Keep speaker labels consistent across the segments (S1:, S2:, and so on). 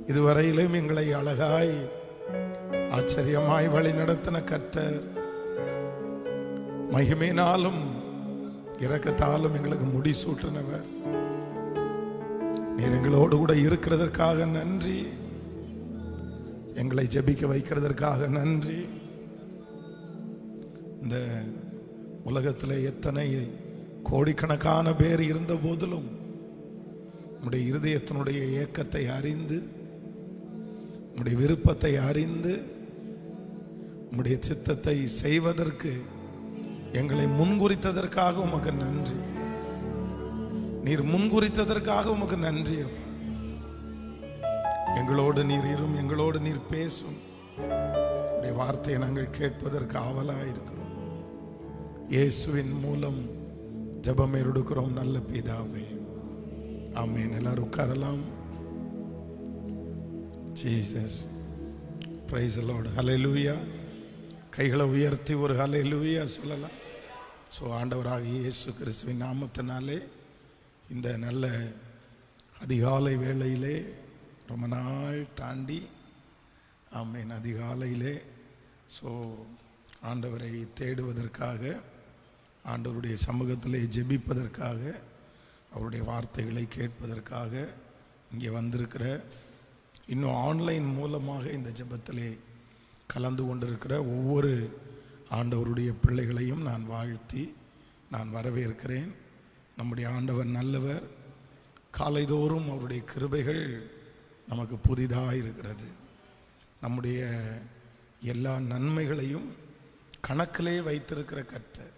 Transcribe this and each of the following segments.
S1: இதுவரையிலும் எங்களை அழகாய் ஆச்சரியமாய் வழி நடத்தின கர்த்தர் மகிமையினாலும் இரக்கத்தாலும் எங்களுக்கு முடிசூட்டினவர் நீர் எங்களோடு கூட இருக்கிறதற்காக நன்றி எங்களை ஜெபிக்க வைக்கிறதற்காக நன்றி இந்த உலகத்தில் எத்தனை கோடிக்கணக்கான பேர் இருந்த போதிலும் உம்முடைய இருதயத்தினுடைய ஏக்கத்தை அறிந்து உம்முடைய விருப்பத்தை அறிந்து உம்முடைய சித்தத்தை செய்வதற்கு எங்களை முன்குறித்ததற்காக உமக்கு நன்றி நீர் முன்குறித்ததற்காக உமக்கு நன்றி அப்பா எங்களோடு நீர் இரும் எங்களோடு நீர் பேசும் உடைய வார்த்தையை நாங்கள் கேட்பதற்கு ஆவலாக இருக்கிறோம் இயேசுவின் மூலம் ஜெபம் எடுக்கிறோம் நல்ல பிதாவே ஆமென் எல்லாரும் உட்காரலாம் ஜீசஸ் பிரைஸ் லார்ட் ஹalleluya கைகளை உயர்த்தி ஒரு ஹalleluya சொல்லலாம் ஸோ ஆண்டவராக இயேசு கிறிஸ்துவின் நாமத்தினாலே இந்த நல்ல அதிகாலை வேளையிலே ரொம்ப நாள் தாண்டி ஆமேன் அதிகாலையிலே ஸோ ஆண்டவரை தேடுவதற்காக ஆண்டவருடைய சமூகத்திலே ஜெபிப்பதற்காக அவருடைய வார்த்தைகளை கேட்பதற்காக இங்கே வந்திருக்கிற இன்னும் ஆன்லைன் மூலமாக இந்த ஜெபத்திலே கலந்து கொண்டிருக்கிற ஒவ்வொரு ஆண்டவருடைய பிள்ளைகளையும் நான் வாழ்த்தி நான் வரவேற்கிறேன் நம்முடைய ஆண்டவர் நல்லவர் காலைதோறும் அவருடைய கிருபைகள் நமக்கு புதிதாக இருக்கிறது நம்முடைய எல்லா நன்மைகளையும் கணக்கிலே வைத்திருக்கிற கர்த்தர்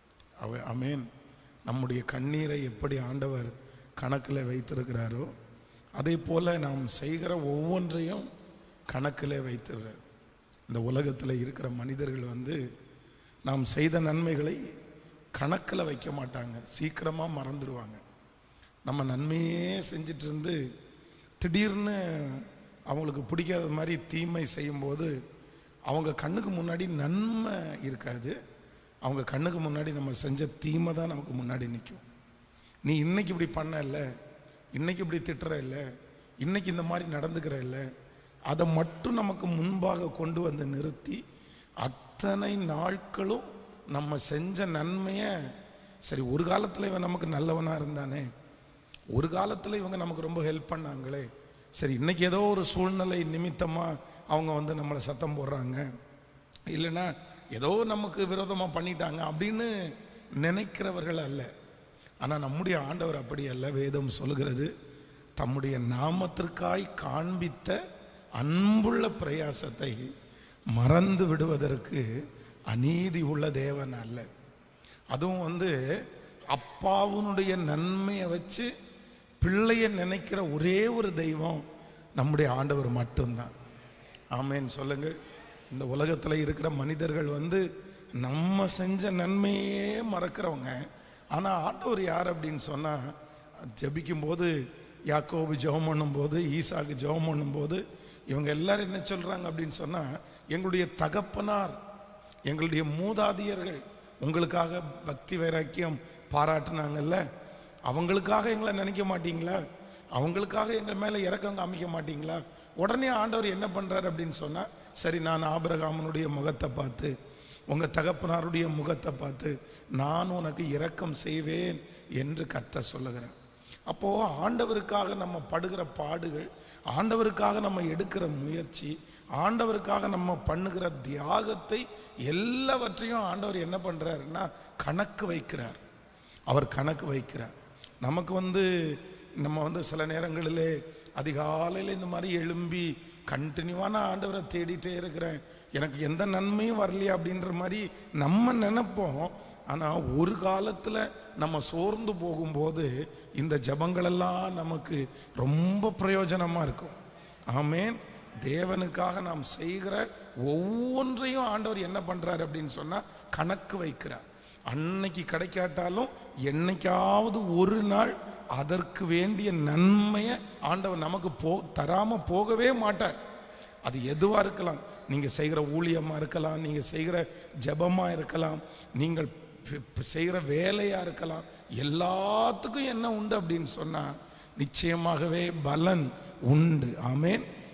S1: அவ அமேன் நம்முடைய கண்ணீரை எப்படி ஆண்டவர் கணக்கில் வைத்திருக்கிறாரோ அதே போல் நாம் செய்கிற ஒவ்வொன்றையும் கணக்கிலே வைத்திருக்கிறார் இந்த உலகத்தில் இருக்கிற மனிதர்கள் வந்து நாம் செய்த நன்மைகளை கணக்கில் வைக்க மாட்டாங்க சீக்கிரமாக மறந்துடுவாங்க நம்ம நன்மையே செஞ்சிட்டு இருந்து திடீர்னு அவங்களுக்கு பிடிக்காத மாதிரி தீமை செய்யும்போது அவங்க கண்ணுக்கு முன்னாடி நன்மை இருக்காது அவங்க கண்ணுக்கு முன்னாடி நம்ம செஞ்ச தீமை தான் நமக்கு முன்னாடி நிற்கும் நீ இன்னைக்கு இப்படி பண்ண இல்லை இன்னைக்கு இப்படி திட்டுற இல்லை இன்னைக்கு இந்த மாதிரி நடந்துக்கிற இல்லை அதை மட்டும் நமக்கு முன்பாக கொண்டு வந்து நிறுத்தி அத்தனை நாட்களும் நம்ம செஞ்ச நன்மையை சரி ஒரு காலத்தில் இவன் நமக்கு நல்லவனாக இருந்தானே ஒரு காலத்தில் இவங்க நமக்கு ரொம்ப ஹெல்ப் பண்ணாங்களே சரி இன்னைக்கு ஏதோ ஒரு சூழ்நிலை நிமித்தமாக அவங்க வந்து நம்மளை சத்தம் போடுறாங்க இல்லைன்னா ஏதோ நமக்கு விரோதமாக பண்ணிட்டாங்க அப்படின்னு நினைக்கிறவர்கள் அல்ல ஆனால் நம்முடைய ஆண்டவர் அப்படி அல்ல வேதம் சொல்கிறது தம்முடைய நாமத்திற்காய் காண்பித்த அன்புள்ள பிரயாசத்தை மறந்து விடுவதற்கு அநீதி உள்ள தேவன் அல்ல அதுவும் வந்து அப்பாவுனுடைய நன்மையை வச்சு பிள்ளைய நினைக்கிற ஒரே ஒரு தெய்வம் நம்முடைய ஆண்டவர் மட்டும்தான் ஆமேன்னு சொல்லுங்கள் இந்த உலகத்தில் இருக்கிற மனிதர்கள் வந்து நம்ம செஞ்ச நன்மையே மறக்கிறவங்க ஆனால் ஆண்டவர் யார் அப்படின்னு சொன்னால் ஜெபிக்கும் போது யாக்கோபு ஜெபம் பண்ணும்போது ஈசாக்கு ஜெபம் பண்ணும்போது இவங்க எல்லாரும் என்ன சொல்கிறாங்க அப்படின்னு சொன்னால் எங்களுடைய தகப்பனார் எங்களுடைய மூதாதியர்கள் உங்களுக்காக பக்தி வைராக்கியம் பாராட்டுனாங்கல்ல அவங்களுக்காக எங்களை நினைக்க மாட்டீங்களா அவங்களுக்காக எங்கள் மேலே இறக்கம் காமிக்க மாட்டீங்களா உடனே ஆண்டவர் என்ன பண்ணுறாரு அப்படின்னு சொன்னால் சரி நான் ஆபிரகாமனுடைய முகத்தை பார்த்து உங்கள் தகப்பனாருடைய முகத்தை பார்த்து நான் உனக்கு இரக்கம் செய்வேன் என்று கத்த சொல்லுகிறேன் அப்போது ஆண்டவருக்காக நம்ம படுகிற பாடுகள் ஆண்டவருக்காக நம்ம எடுக்கிற முயற்சி ஆண்டவருக்காக நம்ம பண்ணுகிற தியாகத்தை எல்லாவற்றையும் ஆண்டவர் என்ன பண்ணுறாருன்னா கணக்கு வைக்கிறார் அவர் கணக்கு வைக்கிறார் நமக்கு வந்து நம்ம வந்து சில நேரங்களிலே அதிகாலையில் இந்த மாதிரி எழும்பி கண்டினியூவான ஆண்டவரை தேடிட்டே இருக்கிறேன் எனக்கு எந்த நன்மையும் வரலையா அப்படின்ற மாதிரி நம்ம நினைப்போம் ஆனால் ஒரு காலத்தில் நம்ம சோர்ந்து போகும்போது இந்த ஜபங்களெல்லாம் நமக்கு ரொம்ப பிரயோஜனமாக இருக்கும் ஆமேன் தேவனுக்காக நாம் செய்கிற ஒவ்வொன்றையும் ஆண்டவர் என்ன பண்ணுறாரு அப்படின்னு சொன்னால் கணக்கு வைக்கிறார் அன்னைக்கு கிடைக்காட்டாலும் என்னைக்காவது ஒரு நாள் அதற்கு வேண்டிய நன்மையை ஆண்டவர் நமக்கு போ தராமல் போகவே மாட்டார் அது எதுவாக இருக்கலாம் நீங்கள் செய்கிற ஊழியமாக இருக்கலாம் நீங்கள் செய்கிற ஜபமாக இருக்கலாம் நீங்கள் ப- ப- செய்கிற வேலையாக இருக்கலாம் எல்லாத்துக்கும் என்ன உண்டு அப்படின்னு சொன்னால் நிச்சயமாகவே பலன் உண்டு ஆமேன்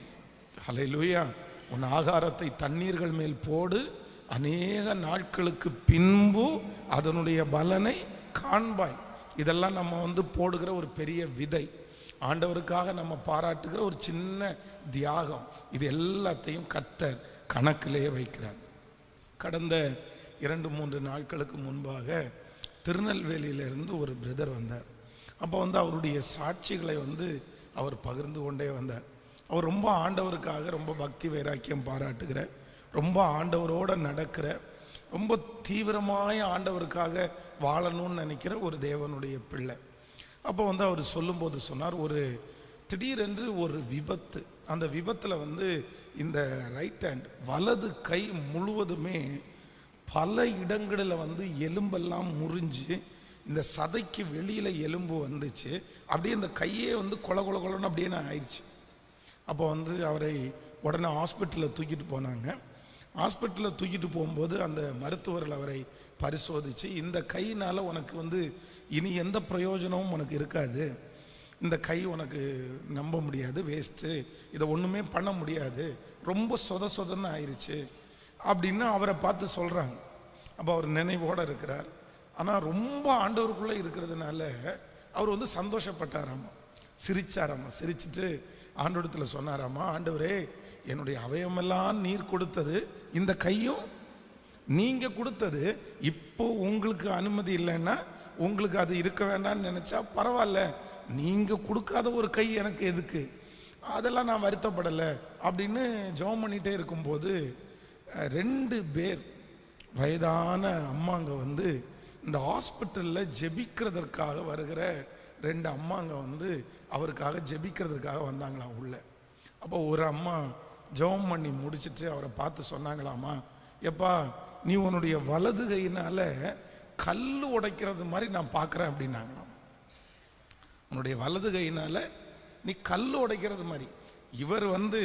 S1: ஹalleluya உன் ஆகாரத்தை தண்ணீர்கள் மேல் போடு அநேக நாட்களுக்கு பின்பு அதனுடைய பலனை காண்பாய் இதெல்லாம் நம்ம வந்து போடுகிற ஒரு பெரிய விதை ஆண்டவருக்காக நம்ம பாராட்டுகிற ஒரு சின்ன தியாகம் இது எல்லாத்தையும் கர்த்தர் கணக்கிலே வைக்கிறார் கடந்த இரண்டு மூன்று நாட்களுக்கு முன்பாக திருநெல்வேலியிலிருந்து ஒரு பிரதர் வந்தார் அப்போ வந்து அவருடைய சாட்சிகளை வந்து அவர் பகிர்ந்து கொண்டே வந்தார் அவர் ரொம்ப ஆண்டவருக்காக ரொம்ப பக்தி வைராக்கியம் பாராட்டுகிற ரொம்ப ஆண்டவரோட நடக்கிற ரொம்ப தீவிரமாய ஆண்டவருக்காக வாழணும்னு நினைக்கிற ஒரு தேவனுடைய பிள்ளை அப்போ வந்து அவர் சொல்லும்போது சொன்னார் ஒரு திடீரென்று ஒரு விபத்து அந்த விபத்தில் வந்து இந்த ரைட் ஹேண்ட் வலது கை முழுவதுமே பல இடங்களில் வந்து எலும்பெல்லாம் முறிஞ்சு இந்த சதைக்கு வெளியில் எலும்பு வந்துச்சு அப்படியே இந்த கையே வந்து கொல கொல கொலன்னு அப்படியே நான் ஆயிடுச்சு அப்போ வந்து அவரை உடனே ஹாஸ்பிட்டலில் தூக்கிட்டு போனாங்க ஹாஸ்பிட்டலில் தூக்கிட்டு போகும்போது அந்த மருத்துவர்கள் அவரை பரிசோதித்து இந்த கையினால் உனக்கு வந்து இனி எந்த பிரயோஜனமும் உனக்கு இருக்காது இந்த கை உனக்கு நம்ப முடியாது வேஸ்ட்டு இதை ஒன்றுமே பண்ண முடியாது ரொம்ப சொத சொதன்னு ஆயிடுச்சு அப்படின்னு அவரை பார்த்து சொல்கிறாங்க அப்போ அவர் நினைவோடு இருக்கிறார் ஆனால் ரொம்ப ஆண்டவருக்குள்ளே இருக்கிறதுனால அவர் வந்து சந்தோஷப்பட்டாராமா சிரிச்சாராமா சிரிச்சிட்டு ஆண்டவரத்தில் சொன்னாராமா ஆண்டவரே என்னுடைய அவயமெல்லாம் நீர் கொடுத்தது இந்த கையும் நீங்க கொடுத்தது இப்போ உங்களுக்கு அனுமதி இல்லைன்னா உங்களுக்கு அது இருக்க வேண்டாம்னு நினைச்சா பரவாயில்ல நீங்க கொடுக்காத ஒரு கை எனக்கு எதுக்கு அதெல்லாம் நான் வருத்தப்படலை அப்படின்னு ஜெபம் பண்ணிட்டே இருக்கும்போது அஹ், ரெண்டு பேர் வயதான அம்மாங்க வந்து இந்த ஹாஸ்பிட்டலில் ஜெபிக்கிறதற்காக வருகிற ரெண்டு அம்மாங்க வந்து அவருக்காக ஜெபிக்கிறதுக்காக வந்தாங்களாம் உள்ள அப்போ ஒரு அம்மா ஜெபம் பண்ணி முடிச்சிட்டு அவரை பார்த்து சொன்னாங்களாமா எப்பா நீ உன்னுடைய வலது கையினால கல் உடைக்கிறது மாதிரி நான் பார்க்குறேன் அப்படின்னாங்களாம் உன்னுடைய வலது கையினால நீ கல் உடைக்கிறது மாதிரி இவர் வந்து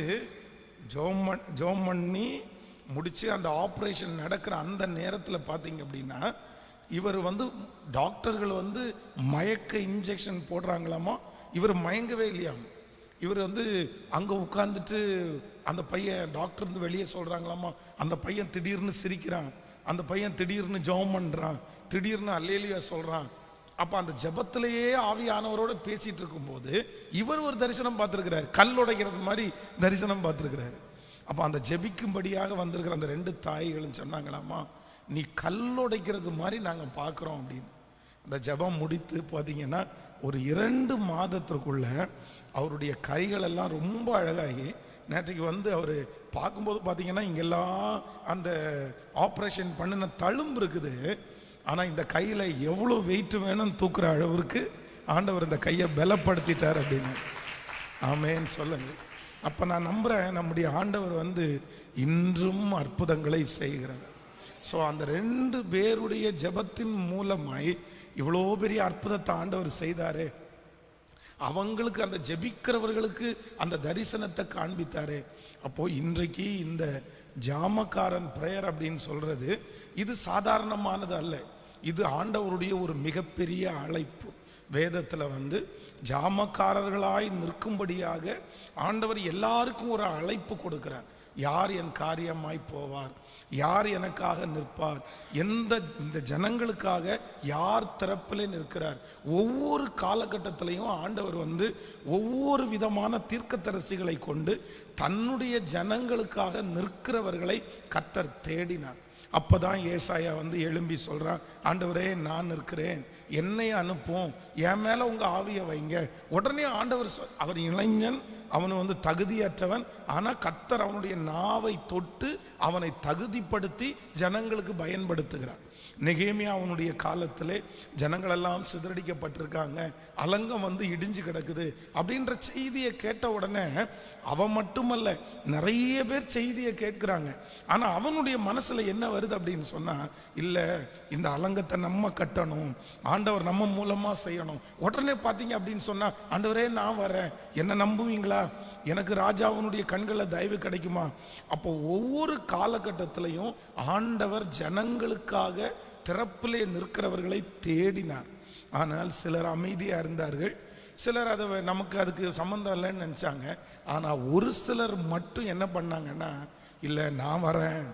S1: ஜோம் பண்- ஜோம் பண்ணி முடிச்சு அந்த ஆப்ரேஷன் நடக்கிற அந்த நேரத்தில் பார்த்தீங்க அப்படின்னா இவர் வந்து டாக்டர்கள் வந்து மயக்க இன்ஜெக்ஷன் போடுறாங்களாமா இவர் மயங்கவே இல்லையாம் இவர் வந்து அங்கே உட்கார்ந்துட்டு அந்த பையன் டாக்டர் இருந்து வெளியே சொல்கிறாங்களாமா அந்த பையன் திடீர்னு சிரிக்கிறான் அந்த பையன் திடீர்னு ஜெபம் பண்ணுறான் திடீர்னு அல்லேலியா சொல்கிறான் அப்போ அந்த ஜெபத்திலேயே ஆவியானவரோட பேசிட்டு இருக்கும்போது இவர் ஒரு தரிசனம் பார்த்துருக்கிறார் கல் உடைக்கிறது மாதிரி தரிசனம் பார்த்துருக்கிறாரு அப்போ அந்த ஜெபிக்கும்படியாக வந்திருக்கிற அந்த ரெண்டு தாய்களும் சொன்னாங்களாமா நீ கல் உடைக்கிறது மாதிரி நாங்கள் பார்க்குறோம் அப்படின்னு அந்த ஜெபம் முடித்து பார்த்தீங்கன்னா ஒரு இரண்டு மாதத்திற்குள்ள அவருடைய கைகள் எல்லாம் ரொம்ப அழகாகி நேற்றைக்கு வந்து அவர் பார்க்கும்போது பார்த்தீங்கன்னா இங்கெல்லாம் அந்த ஆப்ரேஷன் பண்ணின தழும்பு இருக்குது ஆனால் இந்த கையில் எவ்வளோ வெயிட் வேணும்னு தூக்குற அளவிற்கு ஆண்டவர் இந்த கையை பலப்படுத்திட்டார் அப்படின்னு ஆமேன்னு சொல்லுங்க அப்போ நான் நம்புகிறேன் நம்முடைய ஆண்டவர் வந்து இன்றும் அற்புதங்களை செய்கிறார் ஸோ அந்த ரெண்டு பேருடைய ஜெபத்தின் மூலமாய் இவ்வளோ பெரிய அற்புதத்தை ஆண்டவர் செய்தாரே அவங்களுக்கு அந்த ஜெபிக்கிறவர்களுக்கு அந்த தரிசனத்தை காண்பித்தாரே அப்போ இன்றைக்கு இந்த ஜாமக்காரன் பிரேயர் அப்படின்னு சொல்றது இது சாதாரணமானது அல்ல இது ஆண்டவருடைய ஒரு மிகப்பெரிய அழைப்பு வேதத்தில் வந்து ஜாமக்காரர்களாய் நிற்கும்படியாக ஆண்டவர் எல்லாருக்கும் ஒரு அழைப்பு கொடுக்கிறார் யார் என் காரியமாய் போவார் யார் எனக்காக நிற்பார் எந்த இந்த ஜனங்களுக்காக யார் திறப்பிலே நிற்கிறார் ஒவ்வொரு காலகட்டத்திலையும் ஆண்டவர் வந்து ஒவ்வொரு விதமான தீர்க்கதரிசிகளை கொண்டு தன்னுடைய ஜனங்களுக்காக நிற்கிறவர்களை கத்தர் தேடினார் அப்பதான் ஏசாயா வந்து எழும்பி சொல்றான் ஆண்டவரே நான் இருக்கிறேன் என்னை அனுப்பும் என் மேல உங்க ஆவியை வைங்க உடனே ஆண்டவர் சொ- அவர் இளைஞன் அவன் வந்து தகுதியற்றவன் ஆனா கத்தர் அவனுடைய நாவை தொட்டு அவனை தகுதிப்படுத்தி ஜனங்களுக்கு பயன்படுத்துகிறார் நெகேமியா அவனுடைய காலத்திலே ஜனங்களெல்லாம் சிதறடிக்கப்பட்டிருக்காங்க அலங்கம் வந்து இடிஞ்சு கிடக்குது அப்படின்ற செய்தியை கேட்ட உடனே அவன் மட்டுமல்ல நிறைய பேர் செய்தியை கேட்கிறாங்க ஆனா அவனுடைய மனசுல என்ன வருது அப்படின்னு சொன்னா இல்ல இந்த அலங்கத்தை நம்ம கட்டணும் ஆண்டவர் நம்ம மூலமா செய்யணும் உடனே பார்த்தீங்க அப்படின்னு சொன்னா ஆண்டவரே நான் வரேன் என்ன நம்புவீங்களா எனக்கு ராஜாவினுடைய கண்களை தயவு கிடைக்குமா அப்போ ஒவ்வொரு காலகட்டத்திலையும் ஆண்டவர் ஜனங்களுக்காக திறப்பிலே நிற்கிறவர்களை தேடினார் ஆனால் சிலர் அமைதியா இருந்தார்கள் சிலர் அதை வ- நமக்கு அதுக்கு சம்மந்தம் இல்லைன்னு நினச்சாங்க ஆனால் ஒரு சிலர் மட்டும் என்ன பண்ணாங்கன்னா இல்லை நான் வரேன்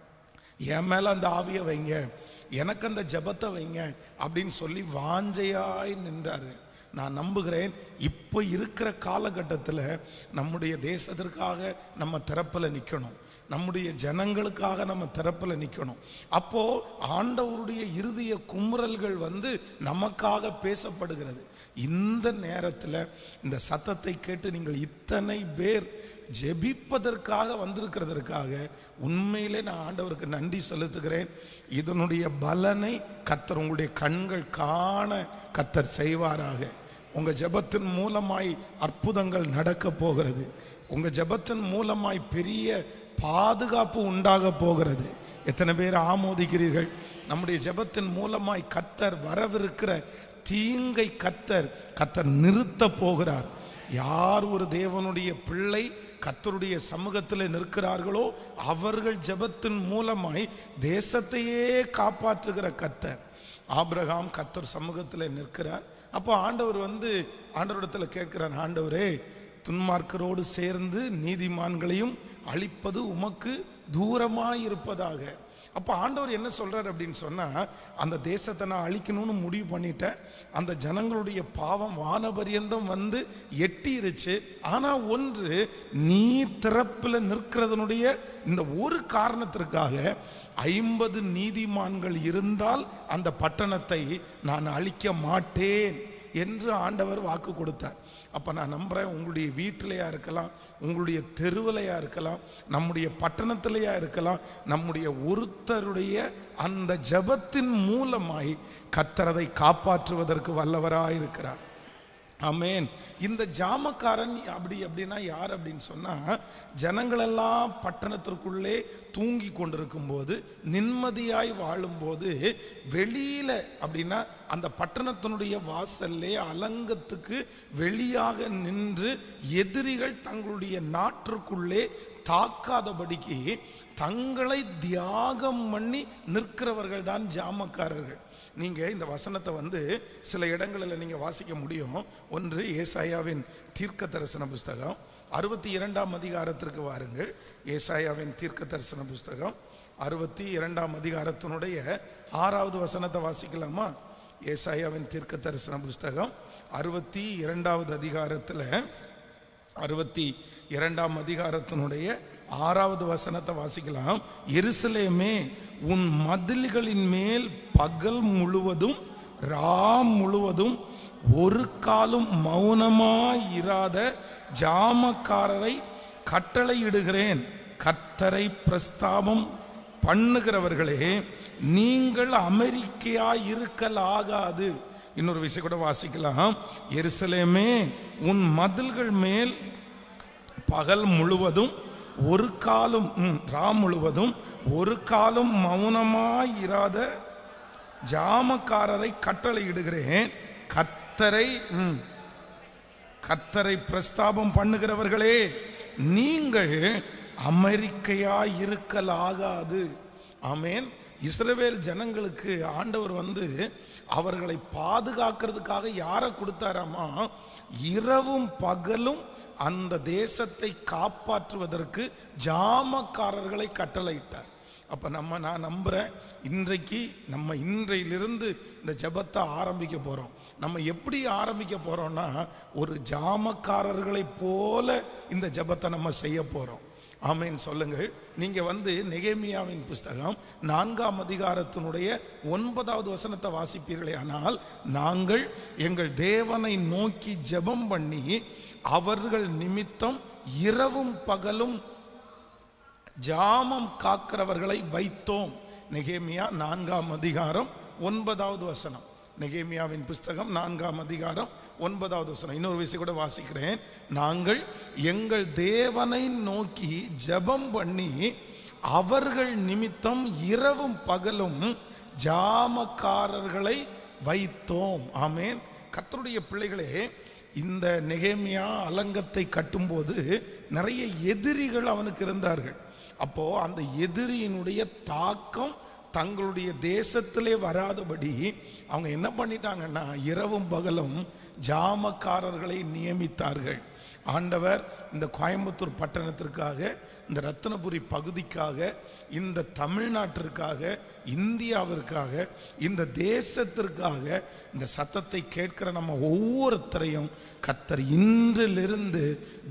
S1: என் மேல அந்த ஆவியை வைங்க எனக்கு அந்த ஜெபத்தை வைங்க அப்படின்னு சொல்லி வாஞ்சையாய் நின்றாரு நான் நம்புகிறேன் இப்போ இருக்கிற காலகட்டத்தில் நம்முடைய தேசத்திற்காக நம்ம திறப்பில் நிற்கணும் நம்முடைய ஜனங்களுக்காக நம்ம திறப்பில் நிற்கணும் அப்போ ஆண்டவருடைய இருதய குமுறல்கள் வந்து நமக்காக பேசப்படுகிறது இந்த நேரத்தில் இந்த சத்தத்தை கேட்டு நீங்கள் இத்தனை பேர் ஜெபிப்பதற்காக வந்திருக்கிறதற்காக உண்மையிலே நான் ஆண்டவருக்கு நன்றி செலுத்துகிறேன் இதனுடைய பலனை கத்தர் உங்களுடைய கண்கள் காண கத்தர் செய்வாராக உங்க ஜெபத்தின் மூலமாய் அற்புதங்கள் நடக்க போகிறது உங்க ஜெபத்தின் மூலமாய் பெரிய பாதுகாப்பு உண்டாக போகிறது எத்தனை பேர் ஆமோதிக்கிறீர்கள் நம்முடைய ஜெபத்தின் மூலமாய் கத்தர் வரவிருக்கிற தீங்கை கத்தர் கத்தர் நிறுத்த போகிறார் யார் ஒரு தேவனுடைய பிள்ளை கத்தருடைய சமூகத்தில் நிற்கிறார்களோ அவர்கள் ஜெபத்தின் மூலமாய் தேசத்தையே காப்பாற்றுகிற கத்தர் ஆபிரகாம் கத்தர் சமூகத்தில் நிற்கிறார் அப்போ ஆண்டவர் வந்து ஆண்டவரிடத்தில் கேட்கிறார் ஆண்டவரே துன்மார்க்கரோடு சேர்ந்து நீதிமான்களையும் அழிப்பது உமக்கு தூரமாய் இருப்பதாக அப்போ ஆண்டவர் என்ன சொல்றார் அப்படின்னு சொன்னா அந்த தேசத்தை நான் அழிக்கணும்னு முடிவு பண்ணிட்டேன் அந்த ஜனங்களுடைய பாவம் வானபரியந்தம் வந்து எட்டிருச்சு ஆனா ஒன்று நீ திறப்பில் நிற்கிறதனுடைய இந்த ஒரு காரணத்திற்காக ஐம்பது நீதிமான்கள் இருந்தால் அந்த பட்டணத்தை நான் அழிக்க மாட்டேன் என்று ஆண்டவர் வாக்கு கொடுத்தார் அப்போ நான் நம்புகிறேன் உங்களுடைய வீட்டிலையா இருக்கலாம் உங்களுடைய தெருவிலையா இருக்கலாம் நம்முடைய பட்டணத்திலையா இருக்கலாம் நம்முடைய ஒருத்தருடைய அந்த ஜெபத்தின் மூலமாய் கத்தரதை காப்பாற்றுவதற்கு வல்லவராய் இருக்கிறார் ஆமென் இந்த ஜாமக்காரன் அப்படி அப்படின்னா யார் அப்படின்னு சொன்னா ஜனங்களெல்லாம் பட்டணத்திற்குள்ளே தூங்கி கொண்டிருக்கும் போது நிம்மதியாய் வாழும்போது வெளியில அப்படின்னா அந்த பட்டணத்தினுடைய வாசல்லே அலங்கத்துக்கு வெளியாக நின்று எதிரிகள் தங்களுடைய நாட்டிற்குள்ளே தாக்காதபடிக்கு தங்களை தியாகம் பண்ணி நிற்கிறவர்கள் தான் ஜாமக்காரர்கள் நீங்க இந்த வசனத்தை வந்து சில இடங்களில் நீங்க வாசிக்க முடியும் ஒன்று ஏசாயாவின் தீர்க்க தரிசன புஸ்தகம் அறுபத்தி இரண்டாம் அதிகாரத்திற்கு வாருங்கள் ஏசாயாவின் தீர்க்க தரிசன புஸ்தகம் அறுபத்தி இரண்டாம் அதிகாரத்தினுடைய ஆறாவது வசனத்தை வாசிக்கலாமா ஏசாயாவின் தீர்க்க தரிசன புஸ்தகம் அறுபத்தி இரண்டாவது அதிகாரத்தில் அறுபத்தி இரண்டாம் அதிகாரத்தினுடைய ஆறாவது வசனத்தை வாசிக்கலாம் எருசலேமே உன் மதில்களின் மேல் பகல் முழுவதும் ராம் முழுவதும் ஒரு காலும் மௌனமாயிராத ஜாமக்காரரை கட்டளையிடுகிறேன் கர்த்தரை பிரஸ்தாபம் பண்ணுகிறவர்களே நீங்கள் அமெரிக்கையாய் இருக்கலாகாது இன்னொரு விஷயம் கூட வாசிக்கலாம் எருசலேமே உன் மதில்கள் மேல் பகல் முழுவதும் ஒரு காலும் ம், ரா முழுவதும் ஒரு காலும் மௌனமாயிராத ஜாமக்காரரை கட்டளையிடுகிறேன் கர்த்தரை ம், கர்த்தரை பிரஸ்தாபம் பண்ணுகிறவர்களே நீங்கள் அமெரிக்கையாய் இருக்கலாகாது ஆமென் இஸ்ரவேல் ஜனங்களுக்கு ஆண்டவர் வந்து அவர்களை பாதுகாக்கிறதுக்காக யாரை கொடுத்தாராமா இரவும் பகலும் அந்த தேசத்தை காப்பாற்றுவதற்கு ஜாமக்காரர்களை கட்டளையிட்டார் அப்ப நம்ம நான் நம்புறேன் இன்றைக்கு நம்ம இன்றையிலிருந்து இந்த ஜெபத்தை ஆரம்பிக்க போறோம் நம்ம எப்படி ஆரம்பிக்க போறோம்னா ஒரு ஜாமக்காரர்களைப் போல இந்த ஜெபத்தை நம்ம செய்ய போறோம் ஆமென் சொல்லுங்கள் நீங்க வந்து நெகேமியாவின் புஸ்தகம் நான்காம் அதிகாரத்தினுடைய ஒன்பதாவது வசனத்தை வாசிப்பீர்களே ஆனால் நாங்கள் எங்கள் தேவனை நோக்கி ஜெபம் பண்ணி அவர்கள் நிமித்தம் இரவும் பகலும் ஜாமம் காக்கிறவர்களை வைத்தோம் நெகேமியா நான்காம் அதிகாரம் ஒன்பதாவது வசனம் நெகேமியாவின் புஸ்தகம் நான்காம் அதிகாரம் ஒன்பதாவது வசனம் இன்னொரு விஷயம் கூட வாசிக்கிறேன் நாங்கள் எங்கள் தேவனை நோக்கி ஜெபம் பண்ணி அவர்கள் நிமித்தம் இரவும் பகலும் ஜாமக்காரர்களை வைத்தோம் ஆமேன் கர்த்தருடைய பிள்ளைகளே இந்த நெகேமியா அலங்கத்தை கட்டும்போது நிறைய எதிரிகள் அவனுக்கு இருந்தார்கள் அப்போ அந்த எதிரியினுடைய தாக்கம் தங்களுடைய தேசத்திலே வராதபடி அவங்க என்ன பண்ணிட்டாங்கன்னா இரவும் பகலும் ஜாமக்காரர்களை நியமித்தார்கள் ஆண்டவர் இந்த கோயம்புத்தூர் பட்டணத்திற்காக இந்த ரத்தினபுரி பகுதிக்காக இந்த தமிழ்நாட்டிற்காக இந்தியாவிற்காக இந்த தேசத்திற்காக இந்த சத்தத்தை கேட்கிற நம்ம ஒவ்வொருத்தரையும் கத்தர் இன்றிலிருந்து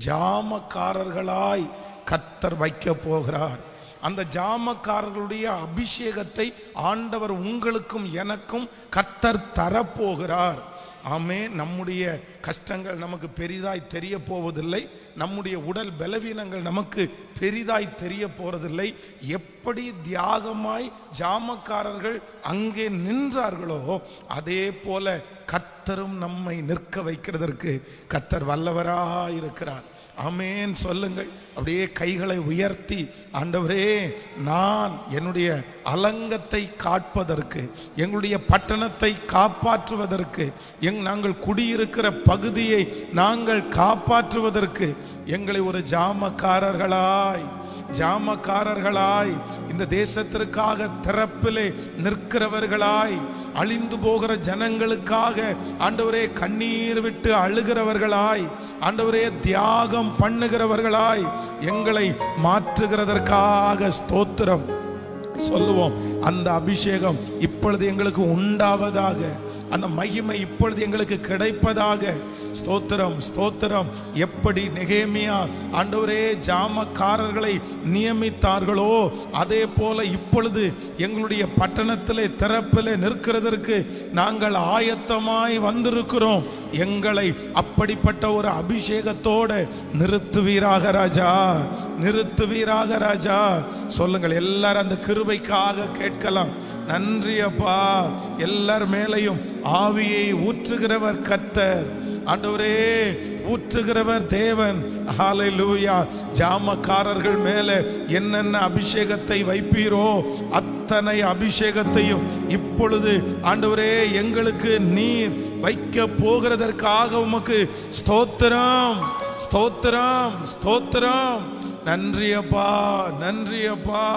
S1: ஜாமக்காரர்களாய் கத்தர் வைக்க போகிறார் அந்த ஜாமக்காரர்களுடைய அபிஷேகத்தை ஆண்டவர் உங்களுக்கும் எனக்கும் கத்தர் தரப்போகிறார் ஆமே நம்முடைய கஷ்டங்கள் நமக்கு பெரிதாய் தெரிய போவதில்லை நம்முடைய உடல் பலவீனங்கள் நமக்கு பெரிதாய் தெரிய போறதில்லை எப்படி தியாகமாய் ஜாமக்காரர்கள் அங்கே நின்றார்களோ அதே போல கர்த்தரும் நம்மை நிற்க வைக்கிறதற்கு கர்த்தர் வல்லவராய் இருக்கிறார் ஆமேன் சொல்லுங்கள் அப்படியே கைகளை உயர்த்தி ஆண்டவரே நான் என்னுடைய அலங்கத்தை காப்பதற்கு எங்களுடைய பட்டணத்தை காப்பாற்றுவதற்கு எங் நாங்கள் குடியிருக்கிற பகுதியை நாங்கள் காப்பாற்றுவதற்கு எங்களை ஒரு ஜாமக்காரர்களாய் ஜாமக்காரர்களாய் இந்த தேசத்திற்காக திறப்பிலே நிற்கிறவர்களாய் அழிந்து போகிற ஜனங்களுக்காக ஆண்டவரே கண்ணீர் விட்டு அழுகிறவர்களாய் ஆண்டவரே தியாகம் பண்ணுகிறவர்களாய் எங்களை மாற்றுகிறதற்காக ஸ்தோத்திரம் சொல்லுவோம் அந்த அபிஷேகம் இப்பொழுது எங்களுக்கு உண்டாவதாக அந்த மகிமை இப்பொழுது எங்களுக்கு கிடைப்பதாக ஸ்தோத்திரம் ஸ்தோத்திரம் எப்படி நெகேமியா ஆண்டவரே ஜாமக்காரர்களை நியமித்தார்களோ அதே போல இப்பொழுது எங்களுடைய பட்டணத்திலே திறப்பிலே நிற்கிறதற்கு நாங்கள் ஆயத்தமாய் வந்திருக்கிறோம் எங்களை அப்படிப்பட்ட ஒரு அபிஷேகத்தோடு நிறுத்துவீராக ராஜா நிறுத்துவீராக ராஜா சொல்லுங்கள் எல்லாரும் அந்த கிருபைக்காக கேட்கலாம் நன்றி அப்பா எல்லார் மேலையும் ஆவியை ஊற்றுகிறவர் கர்த்தர் ஆண்டவரே ஊற்றுகிறவர் தேவன் ஹalleluya ஜாமக்காரர்கள் மேலே என்னென்ன அபிஷேகத்தை வைப்பீரோ அத்தனை அபிஷேகத்தையும் இப்பொழுது ஆண்டவரே எங்களுக்கு நீர் வைக்க போகிறதற்காக உமக்கு ஸ்தோத்திரம் ஸ்தோத்திரம் ஸ்தோத்திரம் நன்றி அப்பா நன்றி அப்பா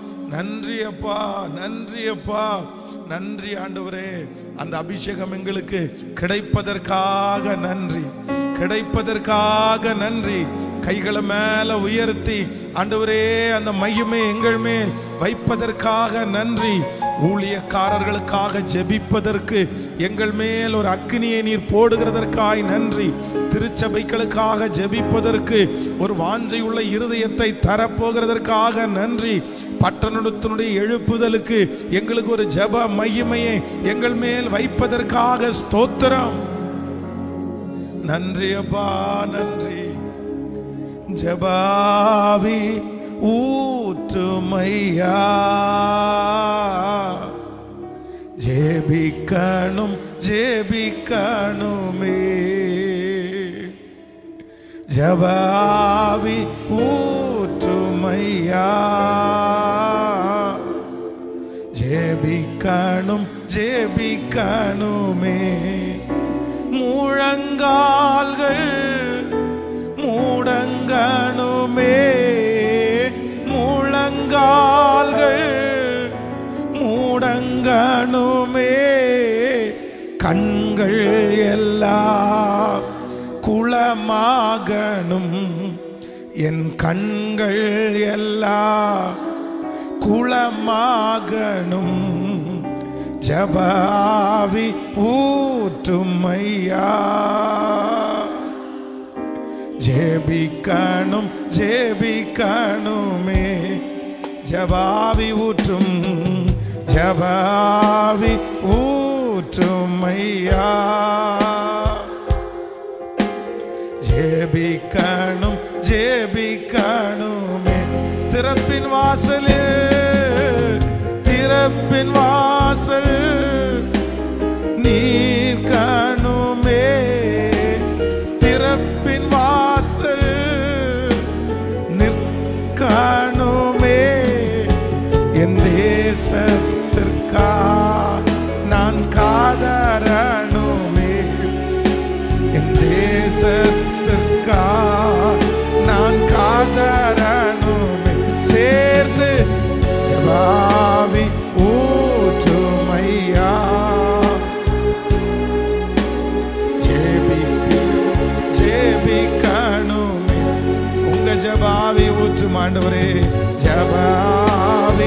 S1: நன்றி அப்பா நன்றி அப்பா நன்றி ஆண்டவரே அந்த அபிஷேகம் எங்களுக்கு கிடைப்பதற்காக நன்றி கிடைப்பதற்காக நன்றி கைகளை மேல உயர்த்தி ஆண்டவரே அந்த மையமே எங்கள் மேல் வைப்பதற்காக நன்றி ஊழியக்காரர்களுக்காக ஜெபிப்பதற்கு எங்கள் மேல் ஒரு அக்னியை நீர் போடுகிறதற்காய் நன்றி திருச்சபைகளுக்காக ஜெபிப்பதற்கு ஒரு வாஞ்சை உள்ள இருதயத்தை தரப்போகிறதற்காக நன்றி பட்டணத்தினுடைய எழுப்புதலுக்கு எங்களுக்கு ஒரு ஜெப மையமையை எங்கள் மேல் வைப்பதற்காக ஸ்தோத்திரம் நன்றி அப்பா நன்றி ஜபாவி ஊற்றுமையா ஜேபிக்கணும் ஜேபிக்கணுமே ஜபாவி ஊற்றுமையா ஜேபிக்கணும் ஜேபிக்கணுமே முழங்கால்கள் மூடங்கணுமே முழங்கால்கள் மூடங்கணுமே கண்கள் எல்லாம் குளமாகணும் என் கண்கள் எல்லாம் குளமாகணும் ஜபாவி ஊற்றுமையா ஜேபிக்கணும் ஜேபிக்கணுமே ஜபாவி ஊற்றும் ஜபாவி ஊற்றுமையா ஜேபிக்கணும் ஜேபிக்கணுமே திறப்பின் வாசலில் திறப்பின் வாசல் நீர் காணுமே திறப்பின் வாசல் நிற்காணுமே என் தேசத்திற்கா நான் காதரணுமே என் தேசத்திற்கா நான் காதரணுமே சேர்ந்து ஜவாவி ஊ ஊற்றும் ஆண்டவரே ஜபாவி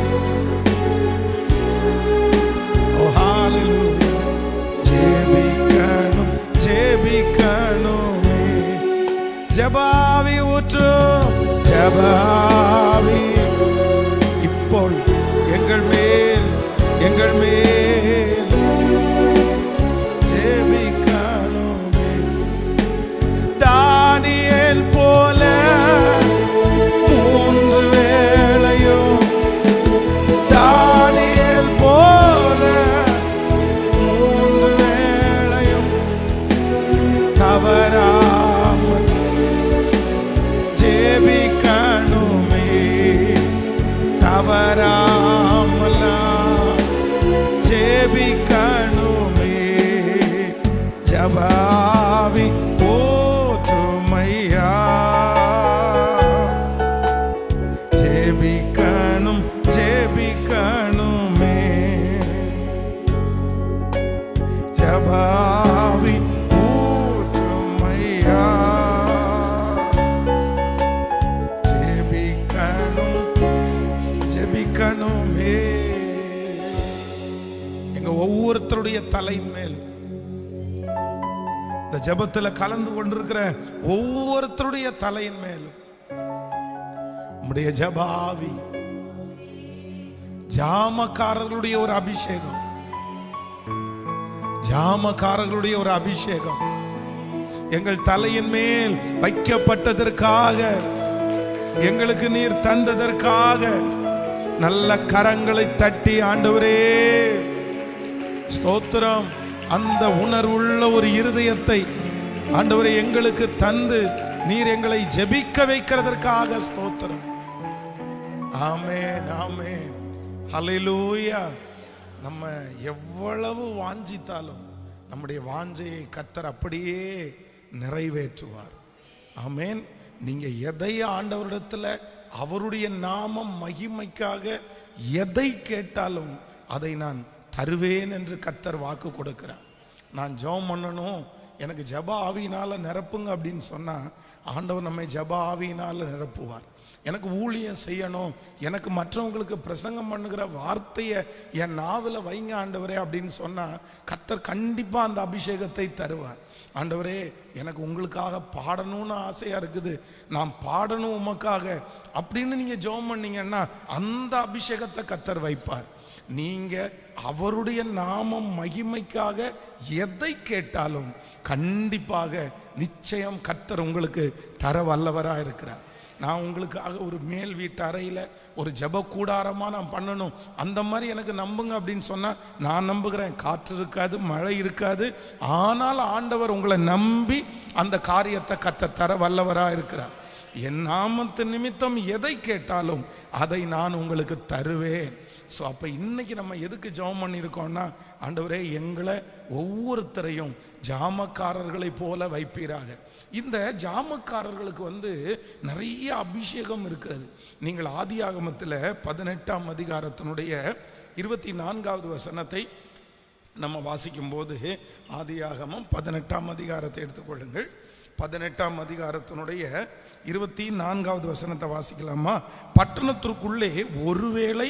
S1: ஓ ஹalleluya ஜெபிக்கணும் ஜெபிக்கணுமே ஜபாவி ஊற்றும் ஜபாவி ഇപ്പോൾ எங்கள் மேல் எங்கள் மேல் ஜெபிக்கணுமே தானியேல் போல மூன்று வேளையும் தானியேல் போல மூன்று வேளையும் தவறாமல் ஜெபிக்கணுமே தவறாமலா ஜெபிக்கணுமே ஜபாவி போற்றுமையா ஜெபிக்கணும் ஜெபிக்கணுமே ஜபாவி போற்றுமையா ஜெபிக்கணும் ஜெபிக்கணுமே எங்க ஒவ்வொருத்தருடைய தலையின் மேல் இந்த ஜெபத்துல கலந்து கொண்டிருக்கிற ஒவ்வொருத்தருடைய தலையின் மேலும் உம்முடைய ஜபாவி ஜாமக்காரர்களுடைய ஒரு அபிஷேகம் ஜாமக்காரர்களுடைய ஒரு அபிஷேகம் எங்கள் தலையின் மேல் வைக்கப்பட்டதற்காக எங்களுக்கு நீர் தந்ததற்காக நல்ல கரங்களை தட்டி ஆண்டவரே ஸ்தோத்திரம் அந்த உணர்வுள்ள ஒரு இருதயத்தை ஆண்டவரே எங்களுக்கு தந்து நீர் எங்களை ஜெபிக்க வைக்கிறதற்காக ஸ்தோத்திரம் ஆமென் ஆமென் ஹalleluya நம்ம எவ்வளவு வாஞ்சித்தாலும் நம்முடைய வாஞ்சையை கத்தர் அப்படியே நிறைவேற்றுவார் ஆமென் நீங்க எதை ஆண்டவரிடத்துல அவருடைய நாமம் மகிமைக்காக எதை கேட்டாலும் அதை நான் தருவேன் என்று கத்தர் வாக்கு கொடுக்கிறார் நான் ஜெபம் பண்ணணும் எனக்கு ஜப ஆவியினால நிரப்புங்க அப்படின்னு சொன்னா ஆண்டவர் நம்மை ஜப ஆவியினால நிரப்புவார் எனக்கு ஊழியம் செய்யணும் எனக்கு மற்றவங்களுக்கு பிரசங்கம் பண்ணுகிற வார்த்தையை என் நாவில் வைங்க ஆண்டவரே அப்படின்னு சொன்னா கத்தர் கண்டிப்பா அந்த அபிஷேகத்தை தருவார் ஆண்டவரே எனக்கு உங்களுக்காக பாடணும்னு ஆசையா இருக்குது நான் பாடணும் உமக்காக அப்படின்னு நீங்க ஜெபம் பண்ணீங்கன்னா அந்த அபிஷேகத்தை கத்தர் வைப்பார் நீங்க அவருடைய நாமம் மகிமைக்காக எதை கேட்டாலும் கண்டிப்பாக நிச்சயம் கத்தர் உங்களுக்கு தர வல்லவராக இருக்கிறார் நான் உங்களுக்காக ஒரு மேல் வீட்டு அறையில் ஒரு ஜப கூடாரமாக நான் பண்ணணும் அந்த மாதிரி எனக்கு நம்புங்க அப்படின்னு சொன்னால் நான் நம்புகிறேன் காற்று இருக்காது மழை இருக்காது ஆனால் ஆண்டவர் உங்களை நம்பி அந்த காரியத்தை கத்த தர வல்லவராக இருக்கிறார் என் நாமத்து நிமித்தம் எதை கேட்டாலும் அதை நான் உங்களுக்கு தருவேன் ஸோ அப்போ இன்னைக்கு நம்ம எதுக்கு ஜெபம் பண்ணியிருக்கோம்னா ஆண்டவரே எங்களை ஒவ்வொருத்தரையும் ஜாமக்காரர்களை போல வைப்பீராக இந்த ஜாமக்காரர்களுக்கு வந்து நிறைய அபிஷேகம் இருக்கிறது நீங்கள் ஆதியாகமத்தில் பதினெட்டாம் அதிகாரத்தினுடைய இருபத்தி நான்காவது வசனத்தை நம்ம வாசிக்கும்போது ஆதியாகமம் பதினெட்டாம் அதிகாரத்தை எடுத்துக்கொள்ளுங்கள் பதினெட்டாம் அதிகாரத்தினுடைய இருபத்தி நான்காவது வசனத்தை வாசிக்கலாமா பட்டணத்திற்குள்ளே ஒருவேளை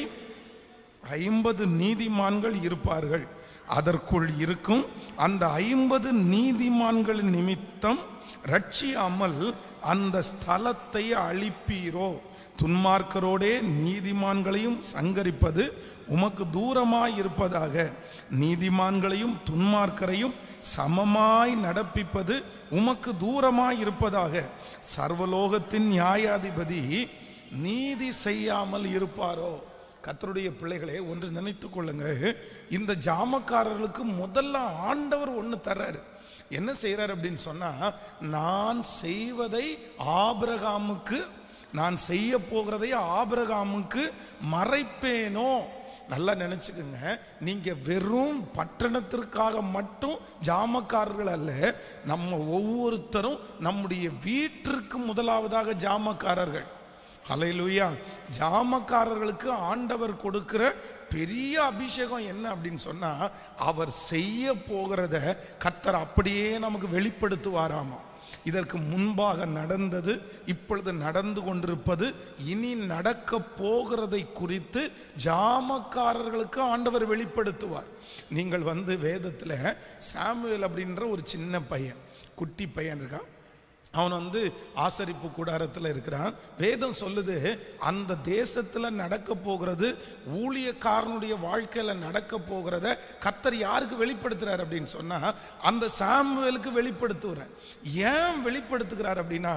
S1: ஐம்பது நீதிமான்கள் இருப்பார்கள் அதற்குள் இருக்கும் அந்த ஐம்பது நீதிமான்கள் நிமித்தம் ரட்சியாமல் அந்த ஸ்தலத்தை அழிப்பீரோ துன்மார்க்கரோடே நீதிமான்களையும் சங்கரிப்பது உமக்கு தூரமாய் இருப்பதாக நீதிமான்களையும் துன்மார்க்கரையும் சமமாய் நடப்பிப்பது உமக்கு தூரமாய் இருப்பதாக சர்வலோகத்தின் நியாயாதிபதி நீதி செய்யாமல் இருப்பாரோ கத்தருடைய பிள்ளைகளே ஒன்று நினைத்து கொள்ளுங்கள் இந்த ஜாமக்காரர்களுக்கு முதல்ல ஆண்டவர் ஒன்று தர்றாரு என்ன செய்யறாரு அப்படின்னு சொன்னா நான் செய்வதை ஆபிரகாமுக்கு நான் செய்ய போகிறதை ஆபிரகாமுக்கு மறைப்பேனோ நல்லா நினைச்சுக்கோங்க நீங்க வெறும் பட்டணத்திற்காக மட்டும் ஜாமக்காரர்கள் அல்ல நம்ம ஒவ்வொருத்தரும் நம்முடைய வீட்டிற்கு முதலாவதாக ஜாமக்காரர்கள் ஹalleluya ஜாமக்காரர்களுக்கு ஆண்டவர் கொடுக்கிற பெரிய அபிஷேகம் என்ன அப்படின்னு சொன்னா அவர் செய்ய போகிறத கர்த்தர் அப்படியே நமக்கு வெளிப்படுத்துவாராமா இதற்கு முன்பாக நடந்தது இப்பொழுது நடந்து கொண்டிருப்பது இனி நடக்க போகிறதை குறித்து ஜாமக்காரர்களுக்கு ஆண்டவர் வெளிப்படுத்துவார் நீங்கள் வந்து வேதத்தில் சாமுவேல் அப்படின்ற ஒரு சின்ன பையன் குட்டி பையன் இருக்கான் அவன் வந்து ஆசரிப்பு கூடாரத்தில் இருக்கிறான் வேதம் சொல்லுது அந்த தேசத்தில் நடக்க போகிறது ஊழியக்காரனுடைய வாழ்க்கையில் நடக்க போகிறத கத்தர் யாருக்கு வெளிப்படுத்துறார் அப்படின்னு சொன்னா அந்த சாமுவேலுக்கு வெளிப்படுத்துகிறார் ஏன் வெளிப்படுத்துகிறார் அப்படின்னா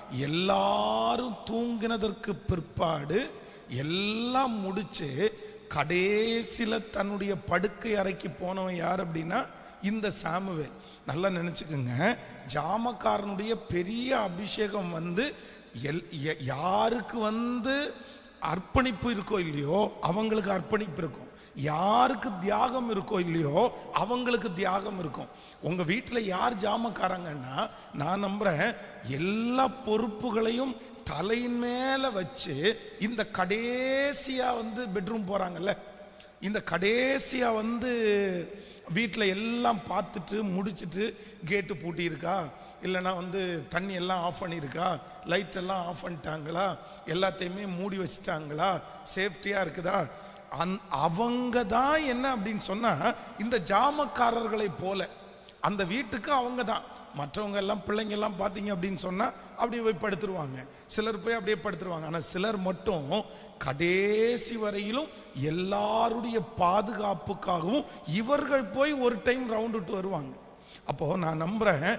S1: எல்லாரும் தூங்கினதற்கு பிற்பாடு எல்லாம் முடிச்சு கடைசியில் தன்னுடைய படுக்கை அறைக்கு போனவன் யார் அப்படின்னா இந்த சாமுவேல் நல்லா நினச்சிக்கோங்க ஜாமக்காரனுடைய பெரிய அபிஷேகம் வந்து எல் ய- யாருக்கு வந்து அர்ப்பணிப்பு இருக்கோ இல்லையோ அவங்களுக்கு அர்ப்பணிப்பு இருக்கும் யாருக்கு தியாகம் இருக்கோ இல்லையோ அவங்களுக்கு தியாகம் இருக்கும் உங்க வீட்டில் யார் ஜாமக்காரங்கன்னா நான் நம்புறேன் எல்லா பொறுப்புகளையும் தலையின் மேல வச்சு இந்த கடைசியா வந்து பெட்ரூம் போறாங்கல்ல இந்த கடைசியா வந்து வீட்டில் எல்லாம் பார்த்துட்டு முடிச்சிட்டு கேட்டு பூட்டி இருக்கா இல்லைன்னா வந்து தண்ணி எல்லாம் ஆஃப் பண்ணியிருக்கா லைட் எல்லாம் ஆஃப் பண்ணிட்டாங்களா எல்லாத்தையுமே மூடி வச்சுட்டாங்களா சேஃப்டியாக இருக்குதா அந் அவங்க தான் என்ன அப்படின்னு சொன்னால் இந்த ஜாமக்காரர்களை போல அந்த வீட்டுக்கு அவங்க தான் மற்றவங்க எல்லாம் பிள்ளைங்க எல்லாம் பார்த்தீங்க அப்படின்னு சொன்னால் அப்படியே போய் படுத்துருவாங்க சிலர் போய் அப்படியே படுத்துருவாங்க ஆனால் சிலர் மட்டும் கடைசி வரையிலும் எல்லாருடைய பாதுகாப்புக்காகவும் இவர்கள் போய் ஒரு டைம் ரவுண்ட் விட்டு வருவாங்க அப்போ நான் நம்புறேன்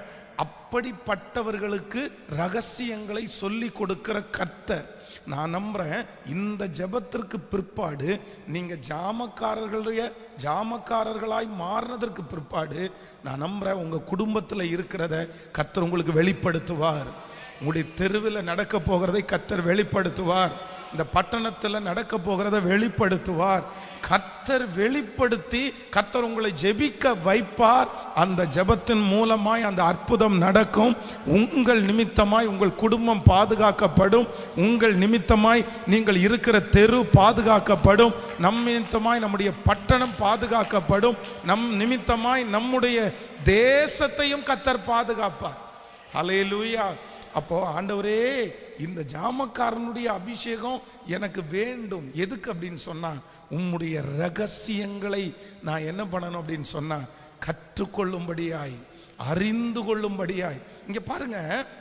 S1: அப்படிப்பட்டவர்களுக்கு ரகசியங்களை சொல்லி கொடுக்கிற கர்த்தர் நான் நம்புறேன் இந்த ஜெபத்திற்கு பிற்பாடு நீங்க ஜாமக்காரர்களுடைய ஜாமக்காரர்களாய் மாறினதற்கு பிற்பாடு நான் நம்புறேன் உங்க குடும்பத்துல இருக்கிறத கர்த்தர் உங்களுக்கு வெளிப்படுத்துவார் உங்களுடைய தெருவில் நடக்க போகிறதை கர்த்தர் வெளிப்படுத்துவார் இந்த பட்டணத்தில் நடக்க போகிறத வெளிப்படுத்துவார் கர்த்தர் வெளிப்படுத்தி கர்த்தர் உங்களை ஜெபிக்க வைப்பார் அந்த ஜெபத்தின் மூலமாய் அந்த அற்புதம் நடக்கும் உங்கள் நிமித்தமாய் உங்கள் குடும்பம் பாதுகாக்கப்படும் உங்கள் நிமித்தமாய் நீங்கள் இருக்கிற தெரு பாதுகாக்கப்படும் நம் நிமித்தமாய் நம்முடைய பட்டணம் பாதுகாக்கப்படும் நம் நிமித்தமாய் நம்முடைய தேசத்தையும் கர்த்தர் பாதுகாப்பார் ஹalleluya அப்போ ஆண்டவரே இந்த ஜாமக்காரனுடைய அபிஷேகம் எனக்கு வேண்டும் எதுக்கு அப்படின்னு சொன்னா உம்முடைய ரகசியங்களை நான் என்ன பண்ணணும் அப்படின்னு சொன்னா கற்றுக்கொள்ளும்படியாய் அறிந்து கொள்ளும்படியாய் இங்க பாருங்க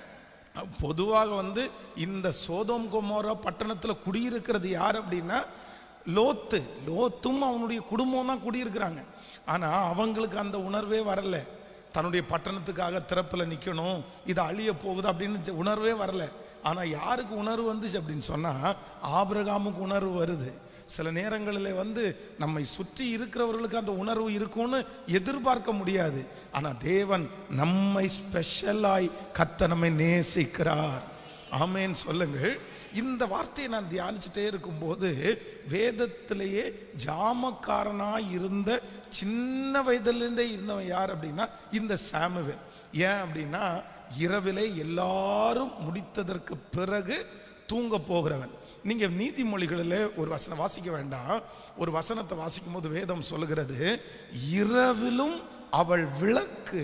S1: பொதுவாக வந்து இந்த சோதோம் கொமோரா பட்டணத்தில் குடியிருக்கிறது யார் அப்படின்னா லோத்து லோத்தும் அவனுடைய குடும்பம் தான் குடியிருக்கிறாங்க ஆனால் அவங்களுக்கு அந்த உணர்வே வரல தன்னுடைய பட்டணத்துக்காக திறப்பில் நிற்கணும் இது அழிய போகுது அப்படின்னு உணர்வே வரல ஆனால் யாருக்கு உணர்வு வந்துச்சு அப்படின்னு சொன்னால் ஆபிரகாமுக்கு உணர்வு வருது சில நேரங்களில் வந்து நம்மை சுற்றி இருக்கிறவர்களுக்கு அந்த உணர்வு இருக்கும்னு எதிர்பார்க்க முடியாது ஆனால் தேவன் நம்மை ஸ்பெஷலாய் கத்த நம்மை நேசிக்கிறார் ஆமேன்னு சொல்லுங்கள் இந்த வார்த்தையை நான் தியானிச்சுட்டே இருக்கும்போது வேதத்திலேயே ஜாமக்காரனாய் இருந்த சின்ன வயதிலிருந்தே இருந்தவன் யார் அப்படின்னா இந்த சாமுவேல் ஏன் அப்படின்னா இரவிலே எல்லாரும் முடித்ததற்கு பிறகு தூங்க போகிறவன் நீங்க நீதிமொழிகளில் ஒரு வசனம் வாசிக்க வேண்டாம் ஒரு வசனத்தை வாசிக்கும் போது வேதம் சொல்லுகிறது இரவிலும் அவள் விளக்கு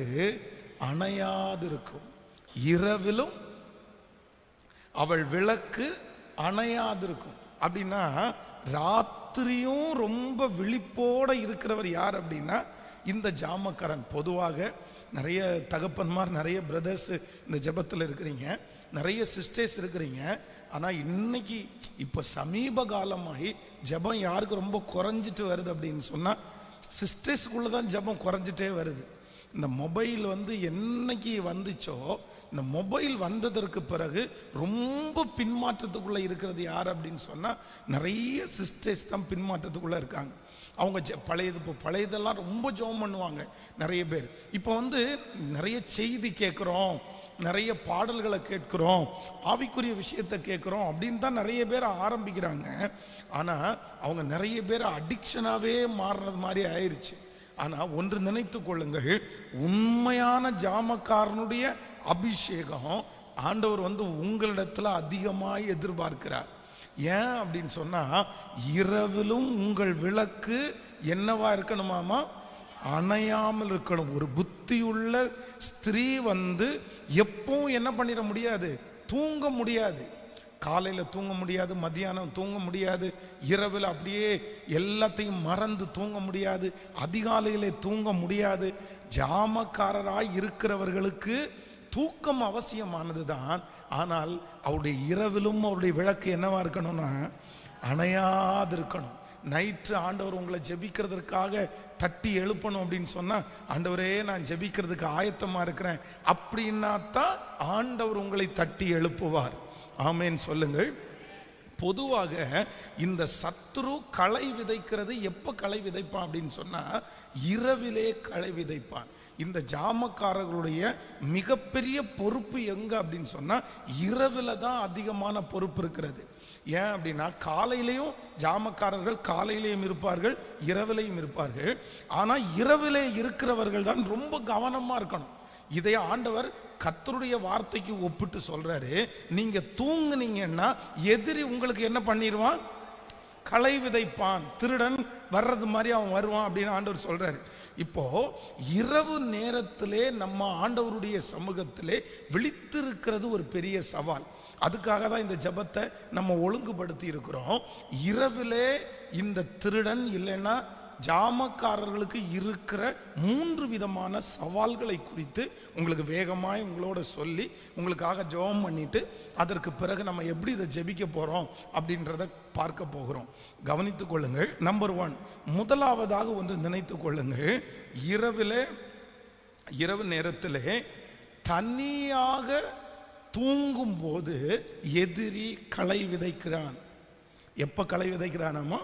S1: அணையாதிருக்கும் இரவிலும் அவள் விளக்கு அணையாதிருக்கும் அப்படின்னா ராத்திரியும் ரொம்ப விழிப்போட இருக்கிறவர் யார் அப்படின்னா இந்த ஜாமக்காரன் பொதுவாக நிறைய தகப்பன்மார் நிறைய பிரதர்ஸ் இந்த ஜெபத்தில் இருக்கிறீங்க நிறைய சிஸ்டர்ஸ் இருக்கிறீங்க ஆனால் இன்னைக்கு இப்போ சமீப காலமாகி ஜெபம் யாருக்கு ரொம்ப குறைஞ்சிட்டு வருது அப்படின்னு சொன்னால் சிஸ்டர்ஸ்க்குள்ளே தான் ஜெபம் குறைஞ்சிட்டே வருது இந்த மொபைல் வந்து என்னைக்கு வந்துச்சோ இந்த மொபைல் வந்ததற்கு பிறகு ரொம்ப பின்மாற்றத்துக்குள்ளே இருக்கிறது யார் அப்படின்னு சொன்னால் நிறைய சிஸ்டர்ஸ் தான் பின்மாற்றத்துக்குள்ளே இருக்காங்க அவங்க ஜெ- பழையது இப்போ பழையதெல்லாம் ரொம்ப ஜெபம் பண்ணுவாங்க நிறைய பேர் இப்போ வந்து நிறைய செய்தி கேட்குறோம் நிறைய பாடல்களை கேட்குறோம் ஆவிக்குரிய விஷயத்தை கேட்குறோம் அப்படின்னு தான் நிறைய பேர் ஆரம்பிக்கிறாங்க ஆனால் அவங்க நிறைய பேர் அடிக்ஷனாகவே மாறுறது மாதிரி ஆயிடுச்சு ஆனால் ஒன்று நினைத்து கொள்ளுங்கள் உண்மையான ஜாமக்காரனுடைய அபிஷேகம் ஆண்டவர் வந்து உங்களிடத்துல அதிகமாக எதிர்பார்க்கிறார் ஏன் அப்படின்னு சொன்னா இரவிலும் உங்கள் விளக்கு என்னவா இருக்கணுமாமா அணையாமல் இருக்கணும் ஒரு புத்தியுள்ள ஸ்திரீ வந்து எப்பவும் என்ன பண்ணிட முடியாது தூங்க முடியாது காலையில் தூங்க முடியாது மத்தியானம் தூங்க முடியாது இரவில் அப்படியே எல்லாத்தையும் மறந்து தூங்க முடியாது அதிகாலையிலே தூங்க முடியாது ஜாமக்காரராய் இருக்கிறவர்களுக்கு தூக்கம் அவசியமானது தான் ஆனால் அவருடைய இரவிலும் அவருடைய விளக்கு என்னவா இருக்கணும்னா அணையாது இருக்கணும் நைட்டு ஆண்டவர் உங்களை ஜெபிக்கிறதுக்காக தட்டி எழுப்பணும் அப்படின்னு சொன்னா ஆண்டவரே நான் ஜெபிக்கிறதுக்கு ஆயத்தமா இருக்கிறேன் அப்படின்னா தான் ஆண்டவர் உங்களை தட்டி எழுப்புவார் ஆமேன் சொல்லுங்கள் பொதுவாக இந்த சத்துரு களை விதைக்கிறது எப்போ களை விதைப்பான் அப்படின்னு சொன்னா இரவிலே களை விதைப்பான் இந்த ஜாமக்காரர்களுடைய மிகப்பெரிய பொறுப்பு எங்க அப்படின்னு சொன்னா இரவில் தான் அதிகமான பொறுப்பு இருக்கிறது ஏன் அப்படின்னா காலையிலையும் ஜாமக்காரர்கள் காலையிலையும் இருப்பார்கள் இரவிலையும் இருப்பார்கள் ஆனா இரவிலே இருக்கிறவர்கள் தான் ரொம்ப கவனமா இருக்கணும் இதை ஆண்டவர் கர்த்தருடைய வார்த்தைக்கு ஒப்பிட்டு சொல்றாரு நீங்க தூங்குனீங்கன்னா எதிரி உங்களுக்கு என்ன பண்ணிடுவான் களை விதைப்பான் திருடன் வர்றது மாதிரி அவன் வருவான் அப்படின்னு ஆண்டவர் சொல்றாரு இப்போ இரவு நேரத்திலே நம்ம ஆண்டவருடைய சமூகத்திலே விழித்திருக்கிறது ஒரு பெரிய சவால் அதுக்காக தான் இந்த ஜெபத்தை நம்ம ஒழுங்குபடுத்தி இருக்கிறோம் இரவிலே இந்த திருடன் இல்லைன்னா ஜாமக்காரர்களுக்கு இருக்கிற மூன்று விதமான சவால்களை குறித்து உங்களுக்கு வேகமாய் உங்களோட சொல்லி உங்களுக்காக ஜெபம் பண்ணிட்டு அதற்கு பிறகு நம்ம எப்படி இதை ஜெபிக்க போறோம் அப்படின்றத பார்க்க போகிறோம் கவனித்துக் கொள்ளுங்கள் நம்பர் ஒன் முதலாவதாக ஒன்று நினைத்துக் கொள்ளுங்கள் இரவிலே இரவு நேரத்திலே தனியாக தூங்கும் போது எதிரி களை விதைக்கிறான் எப்போ களை விதைக்கிறானாமா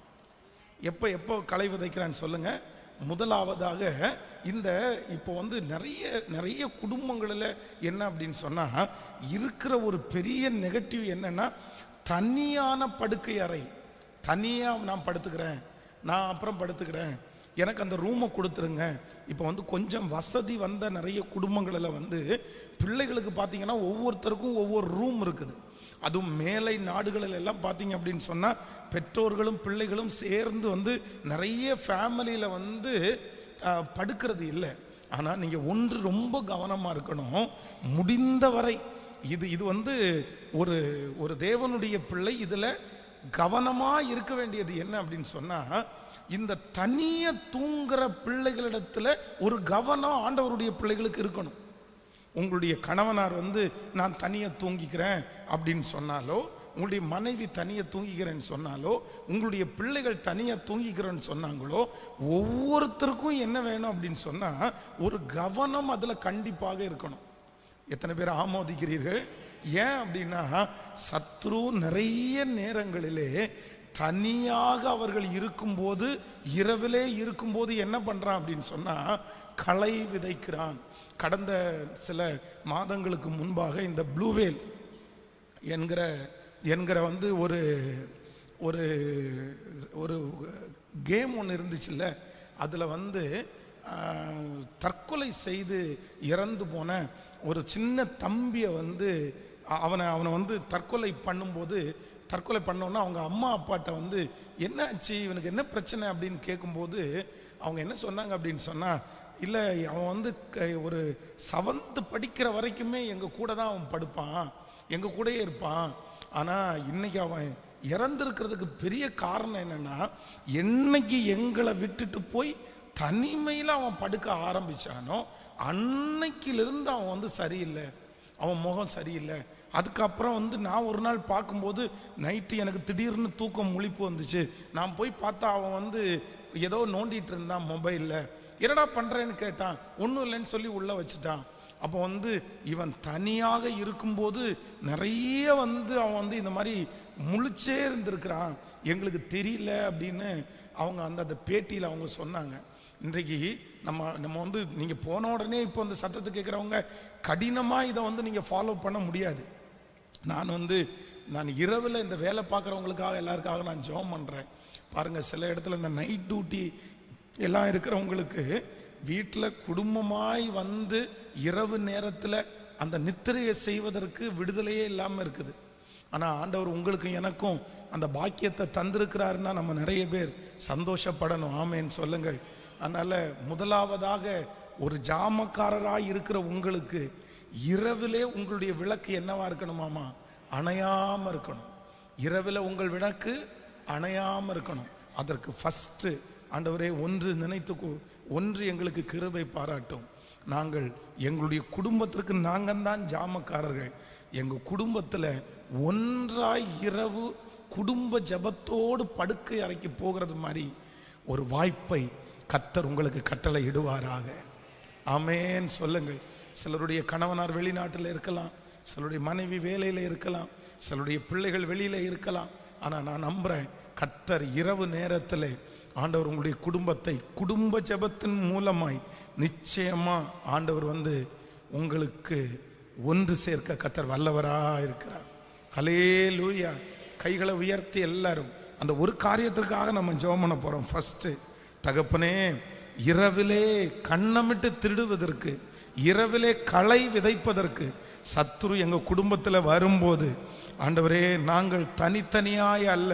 S1: எப்போ எப்போ களை விதைக்கிறான்னு சொல்லுங்க முதலாவதாக இந்த இப்போ வந்து நிறைய நிறைய குடும்பங்களில் என்ன அப்படின்னு சொன்னால் இருக்கிற ஒரு பெரிய நெகட்டிவ் என்னன்னா தனியான படுக்கை அறை தனியாக நான் படுத்துக்கிறேன் நான் அப்புறம் படுத்துக்கிறேன் எனக்கு அந்த ரூமை கொடுத்துருங்க இப்போ வந்து கொஞ்சம் வசதி வந்த நிறைய குடும்பங்களில் வந்து பிள்ளைகளுக்கு பார்த்தீங்கன்னா ஒவ்வொருத்தருக்கும் ஒவ்வொரு ரூம் இருக்குது அதுவும் மேலை நாடுகளில் எல்லாம் பார்த்தீங்க அப்படின்னு சொன்னால் பெற்றோர்களும் பிள்ளைகளும் சேர்ந்து வந்து நிறைய ஃபேமிலியில் வந்து ஆஹ், படுக்கிறது இல்லை ஆனால் நீங்கள் ஒன்று ரொம்ப கவனமாக இருக்கணும் முடிந்தவரை இது இது வந்து ஒரு ஒரு தேவனுடைய பிள்ளை இதில் கவனமாக இருக்க வேண்டியது என்ன அப்படின்னு சொன்னால் இந்த தனிய தூங்குற பிள்ளைகளிடத்துல ஒரு கவனம் ஆண்டவருடைய பிள்ளைகளுக்கு இருக்கணும் உங்களுடைய கணவனார் வந்து நான் தனியாக தூங்கிக்கிறேன் அப்படின்னு சொன்னாலோ உங்களுடைய மனைவி தனியாக தூங்கிக்கிறேன்னு சொன்னாலோ உங்களுடைய பிள்ளைகள் தனியாக தூங்கிக்கிறேன்னு சொன்னாங்களோ ஒவ்வொருத்தருக்கும் என்ன வேணும் அப்படின்னு சொன்னால் ஒரு கவனம் அதில் கண்டிப்பாக இருக்கணும் எத்தனை பேர் ஆமோதிக்கிறீர்கள் ஏன் அப்படின்னா சத்ரு நிறைய நேரங்களிலே தனியாக அவர்கள் இருக்கும்போது இரவிலே இருக்கும்போது என்ன பண்றான் அப்படின்னு சொன்னா களை விதைக்கிறான் கடந்த சில மாதங்களுக்கு முன்பாக இந்த ப்ளூவேல் என்கிற என்கிற வந்து ஒரு ஒரு ஒரு கேம் ஒன்று இருந்துச்சுல்ல அதில் வந்து ஆஹ், தற்கொலை செய்து இறந்து போன ஒரு சின்ன தம்பியை வந்து அ- அவனை அவனை வந்து தற்கொலை பண்ணும்போது தற்கொலை பண்ணோன்னா அவங்க அம்மா அப்பாட்ட வந்து என்னாச்சு இவனுக்கு என்ன பிரச்சனை அப்படின்னு கேட்கும்போது அவங்க என்ன சொன்னாங்க அப்படின்னு சொன்னால் இல்லை அவன் வந்து க- ஒரு செவன்த்து படிக்கிற வரைக்குமே எங்கள் கூட தான் அவன் படுப்பான் எங்கள் கூடயே இருப்பான் ஆனால் இன்னைக்கு அவன் இறந்திருக்கிறதுக்கு பெரிய காரணம் என்னன்னா என்னைக்கு எங்களை விட்டுட்டு போய் தனிமையில் அவன் படுக்க ஆரம்பிச்சானோ அன்னைக்கிலிருந்து அவன் வந்து சரியில்லை அவன் முகம் சரியில்லை அதுக்கப்புறம் வந்து நான் ஒரு நாள் பார்க்கும்போது நைட்டு எனக்கு திடீர்னு தூக்கம் முழிப்பு வந்துச்சு நான் போய் பார்த்தா அவன் வந்து ஏதோ நோண்டிட்டு இருந்தான் மொபைலில் என்னடா பண்ணுறேன்னு கேட்டான் ஒன்றும் இல்லைன்னு சொல்லி உள்ளே வச்சுட்டான் அப்போ வந்து இவன் தனியாக இருக்கும்போது நிறைய வந்து அவன் வந்து இந்த மாதிரி முழிச்சே இருந்திருக்கிறான் எங்களுக்கு தெரியல அப்படின்னு அவங்க அந்த அந்த பேட்டியில் அவங்க சொன்னாங்க இன்றைக்கு நம்ம நம்ம வந்து நீங்கள் போன உடனே இப்போ இந்த சத்தத்தை கேட்குறவங்க கடினமாக இதை வந்து நீங்கள் ஃபாலோ பண்ண முடியாது நான் வந்து நான் இரவில் இந்த வேலை பார்க்குறவங்களுக்காக எல்லாருக்காக நான் ஜெபம் பண்ணுறேன் பாருங்கள் சில இடத்துல இந்த நைட் டியூட்டி எல்லாம் இருக்கிறவங்களுக்கு வீட்டில் குடும்பமாய் வந்து இரவு நேரத்தில் அந்த நித்திரையை செய்வதற்கு விடுதலையே இல்லாமல் இருக்குது ஆனால் ஆண்டவர் உங்களுக்கும் எனக்கும் அந்த பாக்கியத்தை தந்திருக்கிறாருன்னா நம்ம நிறைய பேர் சந்தோஷப்படணும் ஆமேன்னு சொல்லுங்கள் அதனால முதலாவதாக ஒரு ஜாமக்காரராய் இருக்கிற உங்களுக்கு இரவிலே உங்களுடைய விளக்கு என்னவா இருக்கணுமாமா அணையாம இருக்கணும் இரவில் உங்கள் விளக்கு அணையாம இருக்கணும் அதற்கு ஃபஸ்ட்டு ஆண்டவரே ஒன்று நினைத்து கொ- ஒன்று எங்களுக்கு கிருபை பாராட்டும் நாங்கள் எங்களுடைய குடும்பத்திற்கு நாங்கள் தான் ஜாமக்காரர்கள் எங்கள் குடும்பத்தில் ஒன்றாய் இரவு குடும்ப ஜெபத்தோடு படுக்கை அறைக்கு போகிறது மாதிரி ஒரு வாய்ப்பை கத்தர் உங்களுக்கு கட்டளை இடுவாராக ஆமேன் சொல்லுங்கள் சிலருடைய கணவனார் வெளிநாட்டில் இருக்கலாம் சிலருடைய மனைவி வேலையில் இருக்கலாம் சிலருடைய பிள்ளைகள் வெளியில் இருக்கலாம் ஆனால் நான் நம்புகிறேன் கத்தர் இரவு நேரத்தில் ஆண்டவர் உங்களுடைய குடும்பத்தை குடும்ப ஜெபத்தின் மூலமாய் நிச்சயமா ஆண்டவர் வந்து உங்களுக்கு ஒன்று சேர்க்க கத்தர் வல்லவராக இருக்கிறார் ஹலே லூயா கைகளை உயர்த்தி எல்லாரும் அந்த ஒரு காரியத்திற்காக நம்ம ஜெபம் பண்ண போகிறோம் ஃபஸ்ட்டு தகப்பனே இரவிலே கண்ணமிட்டு திருடுவதற்கு இரவிலே களை விதைப்பதற்கு சத்துரு எங்கள் குடும்பத்தில் வரும்போது ஆண்டவரே நாங்கள் தனித்தனியாய் அல்ல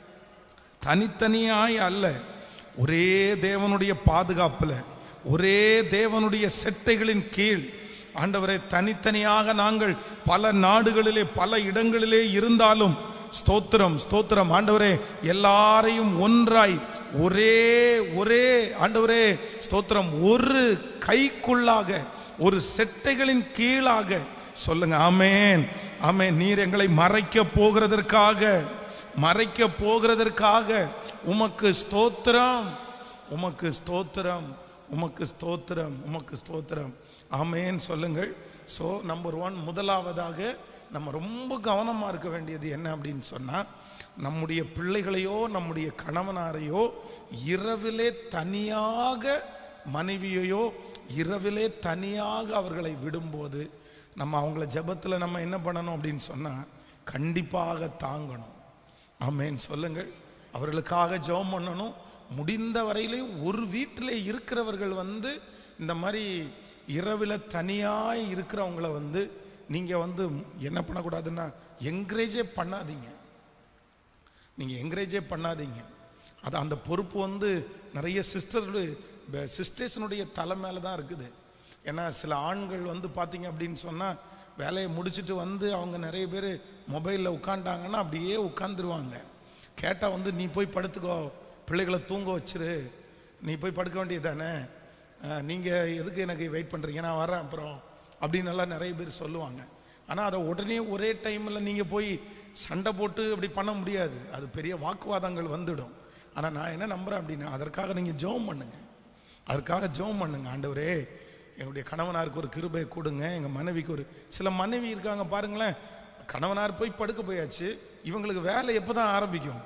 S1: தனித்தனியாய் அல்ல ஒரே தேவனுடைய பாதுகாப்பில் ஒரே தேவனுடைய செட்டைகளின் கீழ் ஆண்டவரை தனித்தனியாக நாங்கள் பல நாடுகளிலே பல இடங்களிலே இருந்தாலும் ஸ்தோத்திரம் ஸ்தோத்திரம் ஆண்டவரே எல்லாரையும் ஒன்றாய் ஒரே ஒரே ஆண்டவரே ஸ்தோத்திரம் ஒரு கைக்குள்ளாக ஒரு செட்டைகளின் கீழாக சொல்லுங்க ஆமேன் ஆமேன் நீர் எங்களை மறைக்க போகிறதற்காக மறைக்க போகிறதற்காக உமக்கு ஸ்தோத்திரம் உமக்கு ஸ்தோத்திரம் உமக்கு ஸ்தோத்திரம் உமக்கு ஸ்தோத்திரம் ஆமேன் சொல்லுங்கள் ஸோ நம்பர் ஒன் முதலாவதாக நம்ம ரொம்ப கவனமாக இருக்க வேண்டியது என்ன அப்படின்னு சொன்னால் நம்முடைய பிள்ளைகளையோ நம்முடைய கணவனாரையோ இரவிலே தனியாக மனைவியையோ இரவிலே தனியாக அவர்களை விடும்போது நம்ம அவங்கள ஜெபத்தில் நம்ம என்ன பண்ணணும் அப்படின்னு சொன்னால் கண்டிப்பாக தாங்கணும் ஆமேன் சொல்லுங்கள் அவர்களுக்காக ஜெபம் பண்ணணும் முடிந்த வரையிலையும் ஒரு வீட்டில் இருக்கிறவர்கள் வந்து இந்த மாதிரி இரவில் தனியாக இருக்கிறவங்கள வந்து நீங்கள் வந்து என்ன பண்ணக்கூடாதுன்னா என்கரேஜே பண்ணாதீங்க நீங்கள் என்கரேஜே பண்ணாதீங்க அது அந்த பொறுப்பு வந்து நிறைய சிஸ்டர்களுடைய சிஸ்டர்ஸினுடைய தலை மேலே தான் இருக்குது ஏன்னா சில ஆண்கள் வந்து பார்த்தீங்க அப்படின்னு சொன்னால் வேலையை முடிச்சுட்டு வந்து அவங்க நிறைய பேர் மொபைலில் உட்காண்டாங்கன்னா அப்படியே உட்காந்துருவாங்க கேட்டால் வந்து நீ போய் படுத்துக்கோ பிள்ளைகளை தூங்க வச்சிரு நீ போய் படுக்க வேண்டியது தானே நீங்கள் எதுக்கு எனக்கு வெயிட் பண்ணுறீங்க நான் வரேன் அப்புறம் அப்படின்னு எல்லாம் நிறைய பேர் சொல்லுவாங்க ஆனால் அதை உடனே ஒரே டைமில் நீங்கள் போய் சண்டை போட்டு அப்படி பண்ண முடியாது அது பெரிய வாக்குவாதங்கள் வந்துடும் ஆனால் நான் என்ன நம்புகிறேன் அப்படின்னா அதற்காக நீங்கள் ஜெபம் பண்ணுங்க அதற்காக ஜெபம் பண்ணுங்க ஆண்டவரே என்னுடைய கணவனாருக்கு ஒரு கிருபை கொடுங்க எங்கள் மனைவிக்கு ஒரு சில மனைவி இருக்காங்க பாருங்களேன் கணவனார் போய் படுக்க போயாச்சு இவங்களுக்கு வேலை எப்போ தான் ஆரம்பிக்கும்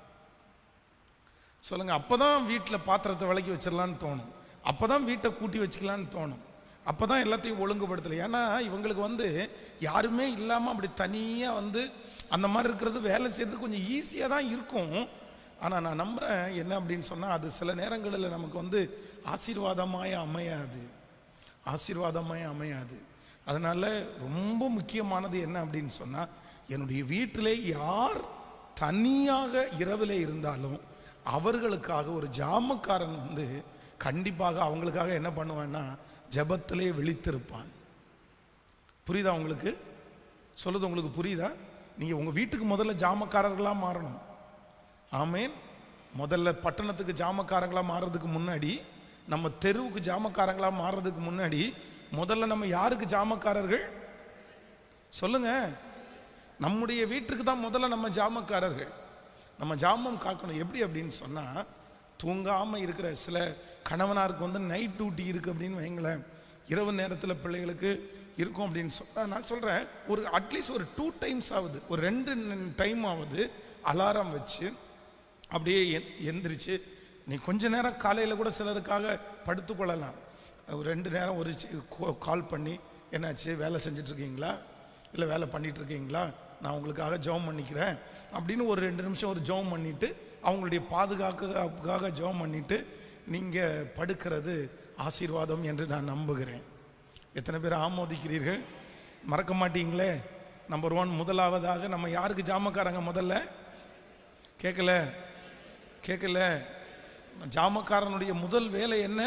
S1: சொல்லுங்க அப்பதான் வீட்டில் பாத்திரத்தை விளக்கி வச்சிடலான்னு தோணும் அப்பதான் வீட்டை கூட்டி வச்சுக்கலான்னு தோணும் அப்பதான் எல்லாத்தையும் ஒழுங்குபடுத்தலை ஏன்னா இவங்களுக்கு வந்து யாருமே இல்லாமல் அப்படி தனியாக வந்து அந்த மாதிரி இருக்கிறது வேலை செய்யறது கொஞ்சம் ஈஸியாக தான் இருக்கும் ஆனால் நான் நம்புகிறேன் என்ன அப்படின்னு சொன்னால் அது சில நேரங்களில் நமக்கு வந்து ஆசீர்வாதமாய் அமையாது ஆசீர்வாதமாய் அமையாது அதனால ரொம்ப முக்கியமானது என்ன அப்படின்னு சொன்னால் என்னுடைய வீட்டிலே யார் தனியாக இரவிலே இருந்தாலும் அவர்களுக்காக ஒரு ஜாமக்காரன் வந்து கண்டிப்பாக அவங்களுக்காக என்ன பண்ணுவான்னா ஜெபத்திலே விழித்திருப்பான் புரியுதா உங்களுக்கு சொல்லுது உங்களுக்கு புரியுதா நீங்கள் உங்கள் வீட்டுக்கு முதல்ல ஜாமக்காரர்களாக மாறணும் ஆமேன் முதல்ல பட்டணத்துக்கு ஜாமக்காரங்களா மாறுறதுக்கு முன்னாடி நம்ம தெருவுக்கு ஜாமக்காரங்களா மாறுறதுக்கு முன்னாடி முதல்ல நம்ம யாருக்கு ஜாமக்காரர்கள் சொல்லுங்க நம்முடைய வீட்டுக்கு தான் முதல்ல நம்ம ஜாமக்காரர்கள் நம்ம ஜாமம் காக்கணும் எப்படி அப்படின்னு சொன்னா தூங்காம இருக்கிற சில கணவனாருக்கு வந்து நைட் டியூட்டி இருக்கு அப்படின்னு வைங்களேன் இரவு நேரத்தில் பிள்ளைகளுக்கு இருக்கும் அப்படின்னு சொன்னா நான் சொல்றேன் ஒரு அட்லீஸ்ட் ஒரு டூ டைம்ஸ் ஆகுது ஒரு ரெண்டு டைம் ஆகுது அலாரம் வச்சு அப்படியே எந்- எந்திரிச்சு நீ கொஞ்ச நேரம் காலையில் கூட சிலருக்காக படுத்துக்கொள்ளலாம் ஒரு ரெண்டு நேரம் ஒரு கால் பண்ணி என்னாச்சு வேலை செஞ்சுட்டு இருக்கீங்களா இல்லை வேலை பண்ணிட்டு இருக்கீங்களா நான் உங்களுக்காக ஜெபம் பண்ணிக்கிறேன் அப்படின்னு ஒரு ரெண்டு நிமிஷம் ஒரு ஜெபம் பண்ணிட்டு அவங்களுடைய பாதுகாப்புக்காக ஜெபம் பண்ணிட்டு நீங்கள் படுக்கிறது ஆசீர்வாதம் என்று நான் நம்புகிறேன் எத்தனை பேர் ஆமோதிக்கிறீர்கள் மறக்க மாட்டீங்களே நம்பர் ஒன் முதலாவதாக நம்ம யாருக்கு ஜாமக்காரங்க முதல்ல கேட்கல கேட்கல ஜாமக்காரனுடைய முதல் வேலை என்ன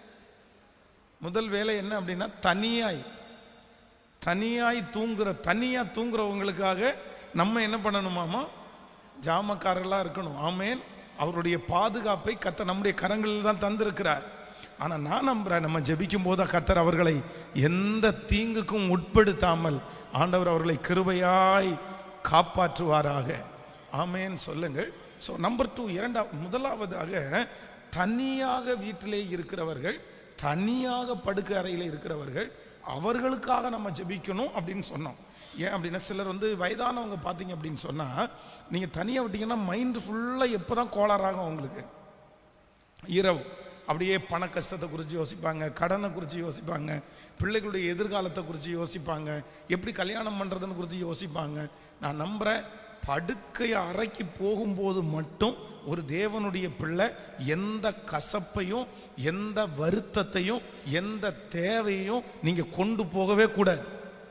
S1: முதல் வேலை என்ன அப்படின்னா தனியாய் தனியாய் தூங்குற தனியா தூங்குறவங்களுக்காக நம்ம என்ன பண்ணணுமாமா ஜாமக்காரர்களாக இருக்கணும் ஆமேன் அவருடைய பாதுகாப்பை கத்த நம்முடைய கரங்களில் தான் தந்திருக்கிறார் ஆனால் நான் நம்புறேன் நம்ம ஜெபிக்கும் போது கர்த்தர் அவர்களை எந்த தீங்குக்கும் உட்படுத்தாமல் ஆண்டவர் அவர்களை கிருபையாய் காப்பாற்றுவாராக ஆமேன் சொல்லுங்கள் ஸோ நம்பர் டூ இரண்டா முதலாவதாக தனியாக வீட்டிலே இருக்கிறவர்கள் தனியாக படுக்கை அறையில் இருக்கிறவர்கள் அவர்களுக்காக நம்ம ஜெபிக்கணும் அப்படின்னு சொன்னோம் ஏன் அப்படின்னா சிலர் வந்து வயதானவங்க பார்த்தீங்க அப்படின்னு சொன்னால் நீங்கள் தனியாக விட்டீங்கன்னா மைண்டு ஃபுல்லாக எப்போ தான் கோளாறாகும் அவங்களுக்கு இரவு அப்படியே பண கஷ்டத்தை குறித்து யோசிப்பாங்க கடனை குறித்து யோசிப்பாங்க பிள்ளைகளுடைய எதிர்காலத்தை குறித்து யோசிப்பாங்க எப்படி கல்யாணம் பண்ணுறதுன்னு குறித்து யோசிப்பாங்க நான் நம்புகிறேன் படுக்கை அறைக்கு போகும்போது மட்டும் ஒரு தேவனுடைய பிள்ளை எந்த கசப்பையும் எந்த வருத்தத்தையும் எந்த தேவையும் நீங்கள் கொண்டு போகவே கூடாது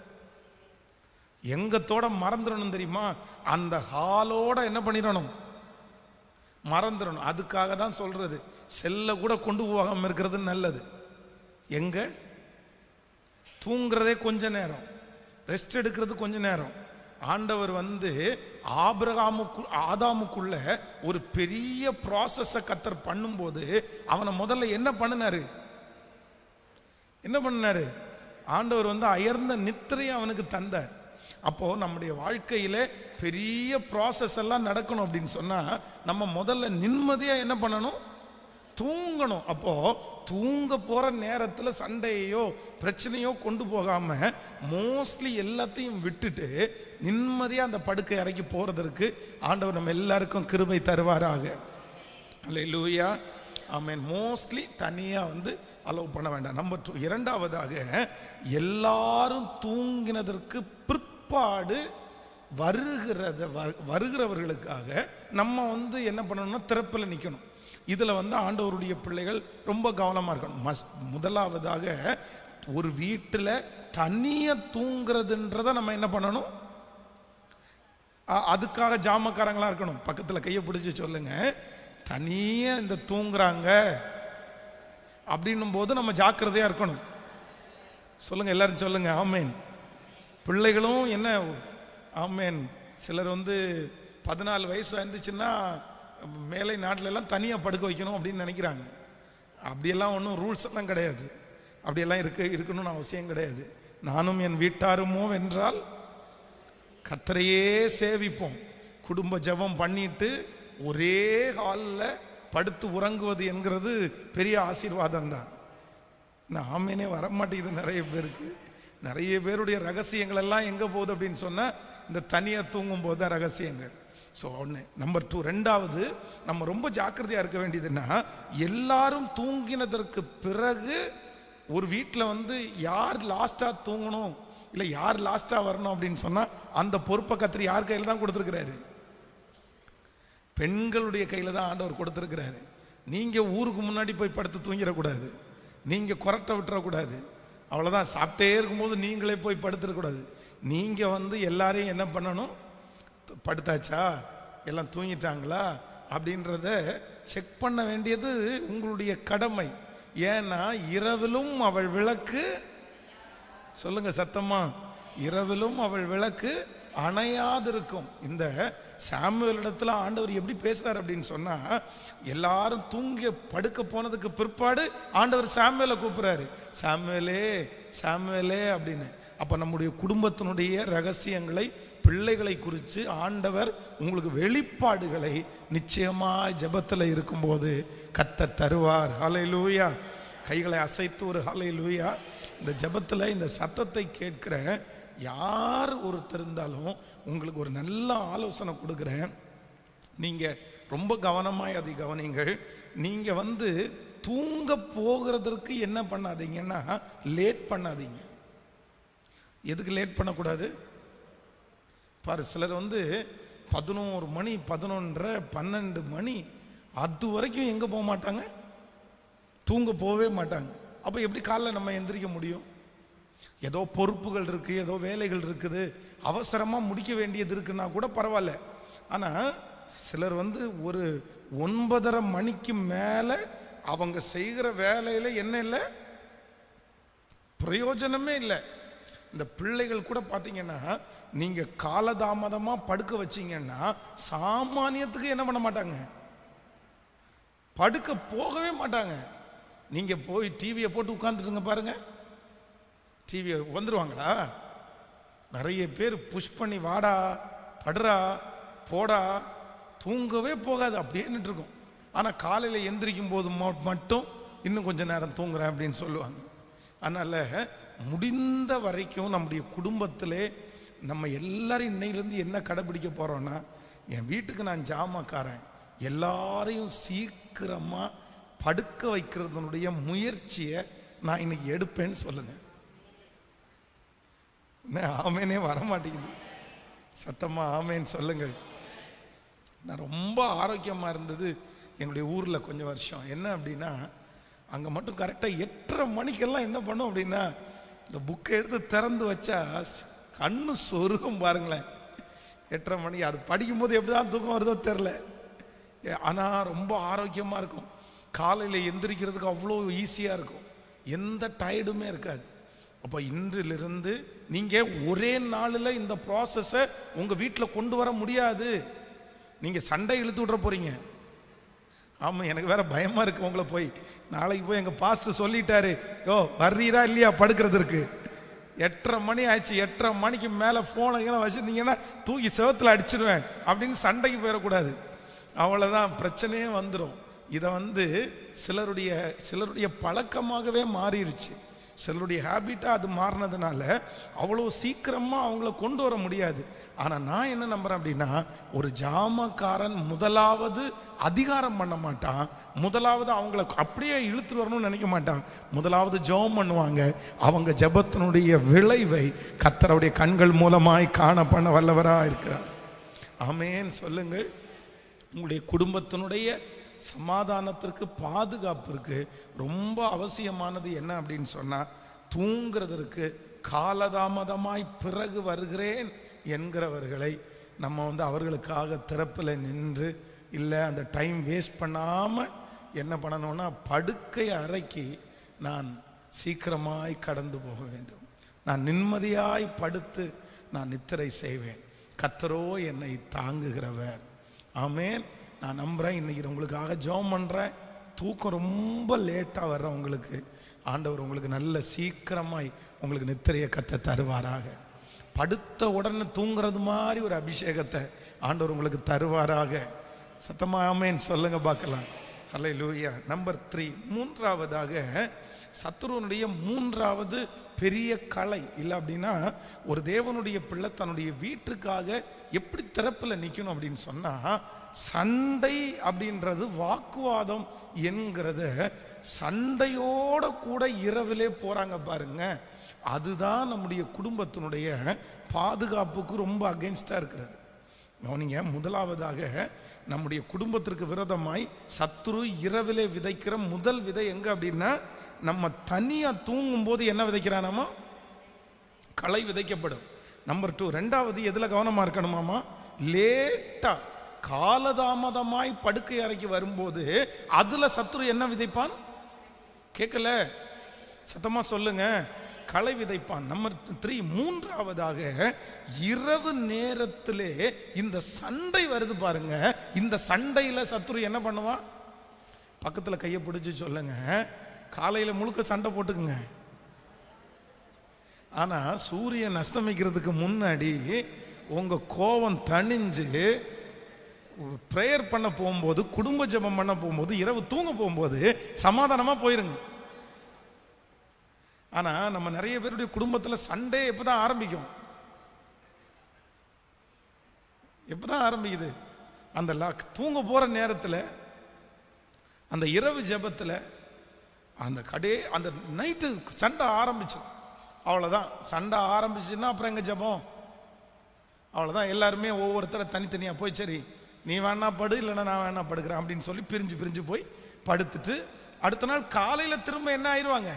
S1: எங்கத்தோட மறந்துடணும் தெரியுமா அந்த ஹாலோட என்ன பண்ணிடணும் மறந்துடணும் அதுக்காக தான் சொல்றது செல்ல கூட கொண்டு போகாம இருக்கிறது நல்லது எங்க தூங்குறதே கொஞ்ச நேரம் ரெஸ்ட் எடுக்கிறது கொஞ்ச நேரம் ஆண்டவர் வந்து ஆபிரகாமுக்கு ஆதாமுக்குள்ள ஒரு பெரிய ப்ராசஸை கத்தர் பண்ணும்போது அவனை முதல்ல என்ன பண்ணினாரு என்ன பண்ணாரு ஆண்டவர் வந்து அயர்ந்த நித்திரையை அவனுக்கு தந்தார் அப்போ நம்முடைய வாழ்க்கையில பெரிய ப்ராசஸ் எல்லாம் நடக்கணும் அப்படின்னு சொன்னா நம்ம முதல்ல நிம்மதியா என்ன பண்ணணும் தூங்கணும் அப்போ தூங்க போற நேரத்துல சண்டையோ பிரச்சனையோ கொண்டு போகாம மோஸ்ட்லி எல்லாத்தையும் விட்டுட்டு நிம்மதியா அந்த படுக்கை அறைக்கு போறதற்கு ஆண்டவர் நம்ம எல்லாருக்கும் கிருபை தருவாராக லூயா ஆமேன் மோஸ்ட்லி தனியாக வந்து அலோவ் பண்ண வேண்டாம் நம்பர் டூ இரண்டாவதாக எல்லாரும் தூங்கினதற்கு பிற்பாடு வருகிறத வரு- வருகிறவர்களுக்காக நம்ம வந்து என்ன பண்ணணும்னா திறப்பில் நிற்கணும் இதில் வந்து ஆண்டவருடைய பிள்ளைகள் ரொம்ப கவனமாக இருக்கணும் மஸ் முதலாவதாக ஒரு வீட்டில் தனியாக தூங்குறதுன்றதை நம்ம என்ன பண்ணணும் அ- அதுக்காக ஜாமக்காரங்களா இருக்கணும் பக்கத்தில் கையை பிடிச்சி சொல்லுங்க தனியா இந்த தூங்குறாங்க அப்படின்னும் போது நம்ம ஜாக்கிரதையா இருக்கணும் சொல்லுங்க எல்லாரும் சொல்லுங்க ஆமேன் பிள்ளைகளும் என்ன ஆமேன் சிலர் வந்து பதினாலு வயசு வந்துச்சுன்னா மேலை நாட்டுல எல்லாம் தனியாக படுக்க வைக்கணும் அப்படின்னு நினைக்கிறாங்க அப்படியெல்லாம் ஒன்றும் ரூல்ஸ் எல்லாம் கிடையாது அப்படியெல்லாம் இருக்க இருக்கணும்னு அவசியம் கிடையாது நானும் என் வீட்டாருமோ வென்றால் கர்த்தரையே சேவிப்போம் குடும்ப ஜெபம் பண்ணிட்டு ஒரே ஹாலில் படுத்து உறங்குவது என்கிறது பெரிய ஆசீர்வாதம் தான் நான் ஆமேனே வரமாட்டேங்குது நிறைய பேருக்கு நிறைய பேருடைய ரகசியங்கள் எல்லாம் எங்கே போகுது அப்படின்னு சொன்னால் இந்த தனியாக தூங்கும் போது தான் ரகசியங்கள் ஸோ ஒன்று நம்பர் டூ ரெண்டாவது நம்ம ரொம்ப ஜாக்கிரதையாக இருக்க வேண்டியதுன்னா எல்லாரும் தூங்கினதற்கு பிறகு ஒரு வீட்டில் வந்து யார் லாஸ்ட்டாக தூங்கணும் இல்லை யார் லாஸ்ட்டாக வரணும் அப்படின்னு சொன்னால் அந்த பொறுப்பை கத்திரி யார் கையில் தான் கொடுத்துருக்கிறாரு பெண்களுடைய கையில் தான் ஆண்டவர் கொடுத்துருக்கிறாரு நீங்கள் ஊருக்கு முன்னாடி போய் படுத்து தூங்கிடக்கூடாது நீங்கள் கொரட்டை விட்டுறக்கூடாது அவ்வளோதான் சாப்பிட்டே இருக்கும்போது நீங்களே போய் படுத்துடக்கூடாது நீங்கள் வந்து எல்லாரையும் என்ன பண்ணணும் படுத்தாச்சா எல்லாம் தூங்கிட்டாங்களா அப்படின்றத செக் பண்ண வேண்டியது உங்களுடைய கடமை ஏன்னா இரவிலும் அவள் விளக்கு சொல்லுங்க சத்தமா இரவிலும் அவள் விளக்கு அணையாதிருக்கும் இந்த சாமுவேல் இடத்துல ஆண்டவர் எப்படி பேசுறார் அப்படின்னு சொன்னா எல்லாரும் தூங்கி படுக்க போனதுக்கு பிற்பாடு ஆண்டவர் சாமுவேலை கூப்பிடுறாரு சாமுவேலே சாமுவேலே அப்படின்னு அப்ப நம்முடைய குடும்பத்தினுடைய ரகசியங்களை பிள்ளைகளை குறித்து ஆண்டவர் உங்களுக்கு வெளிப்பாடுகளை நிச்சயமா ஜெபத்தில் இருக்கும்போது கத்தர் தருவார் ஹalleluya கைகளை அசைத்து ஒரு ஹalleluya இந்த ஜெபத்தில் இந்த சத்தத்தை கேட்கிற யார் ஒருத்தர் இருந்தாலும் உங்களுக்கு ஒரு நல்ல ஆலோசனை கொடுக்குறேன் நீங்கள் ரொம்ப கவனமாய் அதை கவனிங்கள் நீங்கள் வந்து தூங்க போகிறதற்கு என்ன பண்ணாதீங்கன்னா லேட் பண்ணாதீங்க எதுக்கு லேட் பண்ணக்கூடாது பாரு சிலர் வந்து பதினோரு மணி பதினொன்றரை பன்னெண்டு மணி அது வரைக்கும் எங்கே போக மாட்டாங்க தூங்க போகவே மாட்டாங்க அப்போ எப்படி காலைல நம்ம எந்திரிக்க முடியும் ஏதோ பொறுப்புகள் இருக்குது ஏதோ வேலைகள் இருக்குது அவசரமாக முடிக்க வேண்டியது இருக்குன்னா கூட பரவாயில்ல ஆனால் சிலர் வந்து ஒரு ஒன்பதரை மணிக்கு மேலே அவங்க செய்கிற வேலையில் என்ன இல்லை பிரயோஜனமே இல்லை இந்த பிள்ளைகள் கூட பார்த்தீங்கன்னா நீங்கள் காலதாமதமாக படுக்க வச்சீங்கன்னா சாமானியத்துக்கு என்ன பண்ண மாட்டாங்க படுக்க போகவே மாட்டாங்க நீங்கள் போய் டிவியை போட்டு உட்காந்துட்டுங்க பாருங்க டிவியை வந்துடுவாங்களா நிறைய பேர் புஷ் பண்ணி வாடா படுறா போடா தூங்கவே போகாது அப்படியே நின்னுட்டு இருக்கும் ஆனால் காலையில் எந்திரிக்கும் போது ம- மட்டும் இன்னும் கொஞ்ச நேரம் தூங்குறேன் அப்படின்னு சொல்லுவாங்க அதனால் முடிந்த வரைக்கும் நம்முடைய குடும்பத்திலே நம்ம எல்லாரும் இன்னையிலேருந்து என்ன கடைபிடிக்க போகிறோன்னா என் வீட்டுக்கு நான் ஜாமக்காரன் எல்லாரையும் சீக்கிரமாக படுக்க வைக்கிறதுனுடைய முயற்சியை நான் இன்னைக்கு எடுப்பேன்னு சொல்லுங்கள் என்ன ஆமேனே வர மாட்டேங்குது சத்தமா ஆமேன்னு சொல்லுங்கள் நான் ரொம்ப ஆரோக்கியமாக இருந்தது எங்களுடைய ஊரில் கொஞ்சம் வருஷம் என்ன அப்படின்னா அங்கே மட்டும் கரெக்டாக எட்டரை மணிக்கெல்லாம் என்ன பண்ணும் அப்படின்னா இந்த புக்கை எடுத்து திறந்து வச்சா ஸ்- கண்ணு சொருகும் பாருங்களேன் எட்டரை மணி அது படிக்கும்போது எப்படி தான் தூக்கம் வருதோ தெரில ஆனால் ரொம்ப ஆரோக்கியமாக இருக்கும் காலையில் எந்திரிக்கிறதுக்கு அவ்வளோ ஈஸியாக இருக்கும் எந்த டயர்டுமே இருக்காது அப்போ இன்றிலிருந்து நீங்கள் ஒரே நாளில் இந்த ப்ராசஸை உங்கள் வீட்டில் கொண்டு வர முடியாது நீங்கள் சண்டை இழுத்து விட்ற போகிறீங்க ஆமாம் எனக்கு வேற பயமாக இருக்கு உங்களை போய் நாளைக்கு போய் எங்கள் பாஸ்டர் சொல்லிட்டாரு யோ வர்றீரா இல்லையா படுக்கிறதுக்கு எட்டரை மணி ஆச்சு எட்டரை மணிக்கு மேலே ஃபோனை கீழே வச்சுருந்தீங்கன்னா தூக்கி செவத்தில் அடிச்சிடுவேன் அப்படின்னு சண்டைக்கு போயிடக்கூடாது அவ்வளோதான் பிரச்சனையே வந்துடும் இதை வந்து சிலருடைய சிலருடைய பழக்கமாகவே மாறிடுச்சு சிலருடைய ஹேபிட்டாக அது மாறினதுனால அவ்வளோ சீக்கிரமாக அவங்கள கொண்டு வர முடியாது ஆனால் நான் என்ன நம்புறேன் அப்படின்னா ஒரு ஜாமக்காரன் முதலாவது அதிகாரம் பண்ண மாட்டான் முதலாவது அவங்கள அப்படியே இழுத்துட்டு வரணும்னு நினைக்க மாட்டான் முதலாவது ஜெபம் பண்ணுவாங்க அவங்க ஜெபத்தினுடைய விளைவை கர்த்தருடைய கண்கள் மூலமாய் காண பண்ண வல்லவராக இருக்கிறார் ஆமேன்னு சொல்லுங்கள் உங்களுடைய குடும்பத்தினுடைய சமாதானத்திற்கு பாதுகாப்பிற்கு ரொம்ப அவசியமானது என்ன அப்படின்னு சொன்னால் தூங்குறதற்கு காலதாமதமாய் பிறகு வருகிறேன் என்கிறவர்களை நம்ம வந்து அவர்களுக்காக திறப்பில் நின்று இல்லை அந்த டைம் வேஸ்ட் பண்ணாமல் என்ன பண்ணணும்னா படுக்கை அறைக்கு நான் சீக்கிரமாய் கடந்து போக வேண்டும் நான் நிம்மதியாய் படுத்து நான் நித்திரை செய்வேன் கத்தரோ என்னை தாங்குகிறவர் ஆமேன் நான் நம்புகிறேன் இன்னைக்கு உங்களுக்காக ஜெபம் பண்ணுறேன் தூக்கம் ரொம்ப லேட்டாக வர்றவங்களுக்கு ஆண்டவர் உங்களுக்கு நல்ல சீக்கிரமாய் உங்களுக்கு நித்திரையை கத்த தருவாராக படுத்த உடனே தூங்குறது மாதிரி ஒரு அபிஷேகத்தை ஆண்டவர் உங்களுக்கு தருவாராக சத்தமா ஆமேன்னு சொல்லுங்க பார்க்கலாம் ஹலை லூயா நம்பர் த்ரீ மூன்றாவதாக சத்துருவனுடைய மூன்றாவது பெரிய கலை இல்லை அப்படின்னா ஒரு தேவனுடைய பிள்ளை தன்னுடைய வீட்டுக்காக எப்படி திறப்பில் நிற்கணும் அப்படின்னு சொன்னால் சண்டை அப்படின்றது வாக்குவாதம் என்கிறத சண்டையோட கூட இரவிலே போகிறாங்க பாருங்க அதுதான் நம்முடைய குடும்பத்தினுடைய பாதுகாப்புக்கு ரொம்ப அகென்ஸ்டாக இருக்கிறது கவனிங்க முதலாவதாக நம்முடைய குடும்பத்திற்கு விரோதமாய் சத்துரு இரவிலே விதைக்கிற முதல் விதை எங்க அப்படின்னா நம்ம தனியா தூங்கும் போது என்ன விதைக்கிறானாமா களை விதைக்கப்படும் நம்பர் டூ ரெண்டாவது எதுல கவனமா இருக்கணுமாமா லேட்டா காலதாமதமாய் படுக்கை அறைக்கு வரும்போது அதுல சத்துரு என்ன விதைப்பான் கேட்கல சத்தமா சொல்லுங்க களை விதைப்பான் நம்பர் த்ரீ மூன்றாவதாக இரவு நேரத்திலே இந்த சண்டை வருது பாருங்க இந்த சண்டையில சத்துரு என்ன பண்ணுவான் பக்கத்துல கையை பிடிச்சு சொல்லுங்க காலையில முழுக்க சண்டை போட்டுக்குங்க ஆனா சூரியன் அஸ்தமிக்கிறதுக்கு முன்னாடி உங்க கோபம் தணிஞ்சு ப்ரேயர் பண்ண போகும்போது குடும்ப ஜெபம் பண்ண போகும்போது இரவு தூங்க போகும்போது சமாதானமா போயிருங்க ஆனா நம்ம நிறைய பேருடைய குடும்பத்துல சண்டே எப்பதான் ஆரம்பிக்கும் எப்பதான் ஆரம்பிக்குது அந்த லாக் தூங்க போற நேரத்துல அந்த இரவு ஜெபத்துல அந்த கடே அந்த நைட்டு சண்டை ஆரம்பிச்சோம் அவ்வளோதான் சண்டை ஆரம்பிச்சுன்னா அப்புறம் எங்க ஜெபம் அவ்வளோதான் எல்லாருமே ஒவ்வொருத்தரை தனித்தனியாக போய் சரி நீ வேணா படு இல்லைன்னா நான் வேணா படுக்கிறேன் அப்படின்னு சொல்லி பிரிஞ்சு பிரிஞ்சு போய் படுத்துட்டு அடுத்த நாள் காலையில் திரும்ப என்ன ஆயிடுவாங்க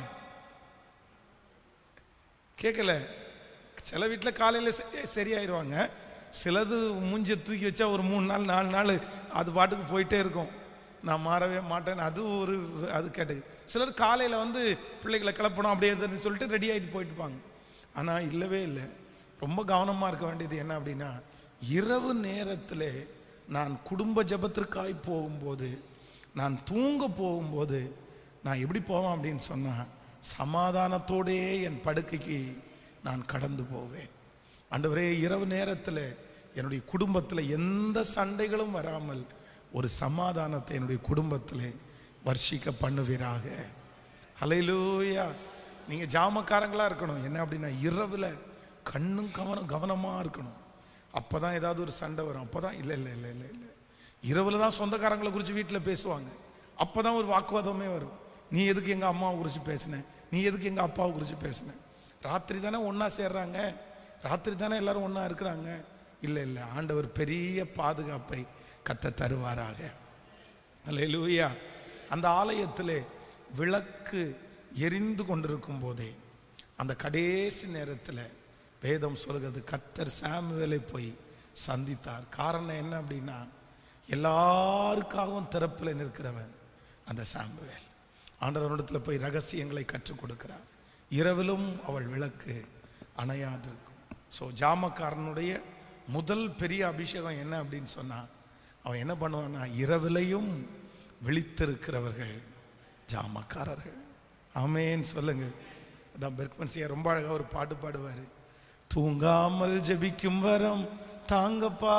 S1: கேட்கல சில வீட்டில் காலையில் சரியாயிருவாங்க சிலது மூஞ்சியை தூக்கி வச்சா ஒரு மூணு நாள் நாலு நாள் அது பாட்டுக்கு போயிட்டே இருக்கும் நான் மாறவே மாட்டேன் அது ஒரு அது கேட்டது சிலர் காலையில் வந்து பிள்ளைகளை கிளப்பணும் அப்படியே இதுன்னு சொல்லிட்டு ரெடி ஆகிட்டு போயிட்டுப்பாங்க ஆனால் இல்லவே இல்லை ரொம்ப கவனமாக இருக்க வேண்டியது என்ன அப்படின்னா இரவு நேரத்தில் நான் குடும்ப ஜெபத்திற்காய் போகும்போது நான் தூங்க போகும்போது நான் எப்படி போவேன் அப்படின்னு சொன்னால் சமாதானத்தோடே என் படுக்கைக்கு நான் கடந்து போவேன் ஆண்டவரே இரவு நேரத்தில் என்னுடைய குடும்பத்தில் எந்த சண்டைகளும் வராமல் ஒரு சமாதானத்தை என்னுடைய குடும்பத்தில் வர்ஷிக்க பண்ணுவீராக ஹலையிலூயா நீங்கள் ஜாமக்காரங்களா இருக்கணும் என்ன அப்படின்னா இரவில் கண்ணும் கவனம் கவனமாக இருக்கணும் அப்போ தான் ஏதாவது ஒரு சண்டை வரும் அப்போ தான் இல்லை இல்லை இல்லை இல்லை இல்லை இரவில் தான் சொந்தக்காரங்களை குறித்து வீட்டில் பேசுவாங்க அப்போ தான் ஒரு வாக்குவாதமே வரும் நீ எதுக்கு எங்கள் அம்மாவை குறித்து பேசின நீ எதுக்கு எங்கள் அப்பாவை குறித்து பேசின ராத்திரி தானே ஒன்றா சேர்றாங்க ராத்திரி தானே எல்லாரும் ஒன்றா இருக்கிறாங்க இல்லை இல்லை ஆண்டவர் பெரிய பாதுகாப்பை கத்த தருவாராக அல்லேலூயா அந்த ஆலயத்திலே விளக்கு எரிந்து கொண்டிருக்கும் போதே அந்த கடைசி நேரத்தில் வேதம் சொல்கிறது கத்தர் சாமுவேலை போய் சந்தித்தார் காரணம் என்ன அப்படின்னா எல்லாருக்காகவும் திறப்பில் நிற்கிறவன் அந்த சாமுவேல் ஆண்டவரிடத்தில் போய் ரகசியங்களை கற்றுக் கொடுக்கிறார் இரவிலும் அவள் விளக்கு அணையாதிருக்கும் ஸோ ஜாமக்காரனுடைய முதல் பெரிய அபிஷேகம் என்ன அப்படின்னு சொன்னா அவன் என்ன பண்ணுவான்னா இரவிலையும் விழித்திருக்கிறவர்கள் ஜாமக்காரர்கள் ஆமேன்னு சொல்லுங்க அதான் பெர்க்மன்சியா ரொம்ப அழகா ஒரு பாட்டு பாடுவார் தூங்காமல் ஜெபிக்கும் வரம் தாங்கப்பா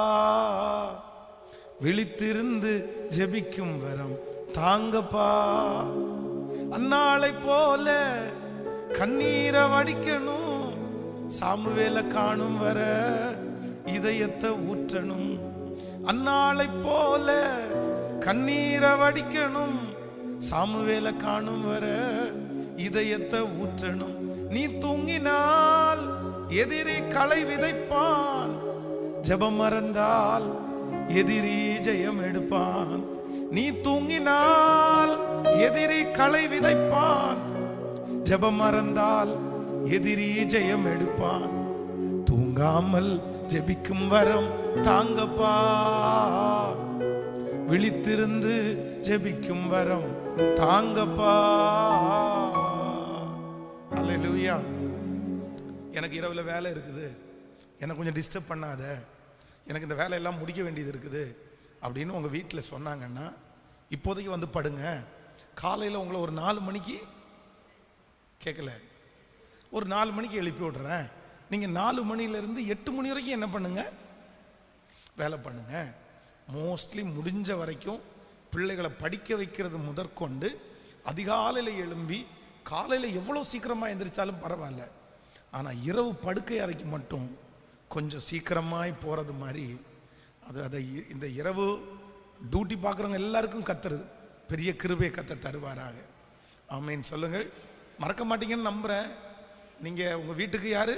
S1: விழித்திருந்து ஜெபிக்கும் வரம் தாங்கப்பா அந்நாளை போல கண்ணீரை வடிக்கணும் சாமுவேல காணும் வர இதயத்தை ஊற்றணும் அந்நாளை போல கண்ணீரை வடிக்கணும் சாமுவேல காணும் வர இதயத்தை ஊற்றணும் நீ தூங்கினால் எதிரி களை விதைப்பான் ஜெபம் மறந்தால் எதிரி ஜெயம் எடுப்பான் நீ தூங்கினால் எதிரி களை விதைப்பான் ஜெபம் மறந்தால் எதிரி ஜெயம் எடுப்பான் தூங்காமல் ஜெபிக்கும் வரம் தாங்கப்பா விழித்திருந்து ஜெபிக்கும் வரம் தாங்கப்பா அல்லேலூயா எனக்கு இரவில் வேலை இருக்குது எனக்கு கொஞ்சம் டிஸ்டர்ப் பண்ணாத எனக்கு இந்த வேலையெல்லாம் முடிக்க வேண்டியது இருக்குது அப்படின்னு உங்கள் வீட்டில் சொன்னாங்கன்னா இப்போதைக்கு வந்து படுங்க காலையில் உங்களை ஒரு நாலு மணிக்கு கேட்கல ஒரு நாலு மணிக்கு எழுப்பி விடுறேன் நீங்கள் நாலு மணிலேருந்து எட்டு மணி வரைக்கும் என்ன பண்ணுங்க வேலை பண்ணுங்க மோஸ்ட்லி முடிஞ்ச வரைக்கும் பிள்ளைகளை படிக்க வைக்கிறது முதற்கொண்டு அதிகாலையில் எழும்பி காலையில் எவ்வளோ சீக்கிரமாக எந்திரிச்சாலும் பரவாயில்ல ஆனால் இரவு படுக்கை அறைக்கு மட்டும் கொஞ்சம் சீக்கிரமாய் போகிறது மாதிரி அது அதை இ- இந்த இரவு டியூட்டி பார்க்குறவங்க எல்லாருக்கும் கத்துறது பெரிய கிருபை கத்த தருவாராக ஆமேன்னு சொல்லுங்கள் மறக்க மாட்டீங்கன்னு நம்புகிறேன் நீங்கள் உங்கள் வீட்டுக்கு யாரு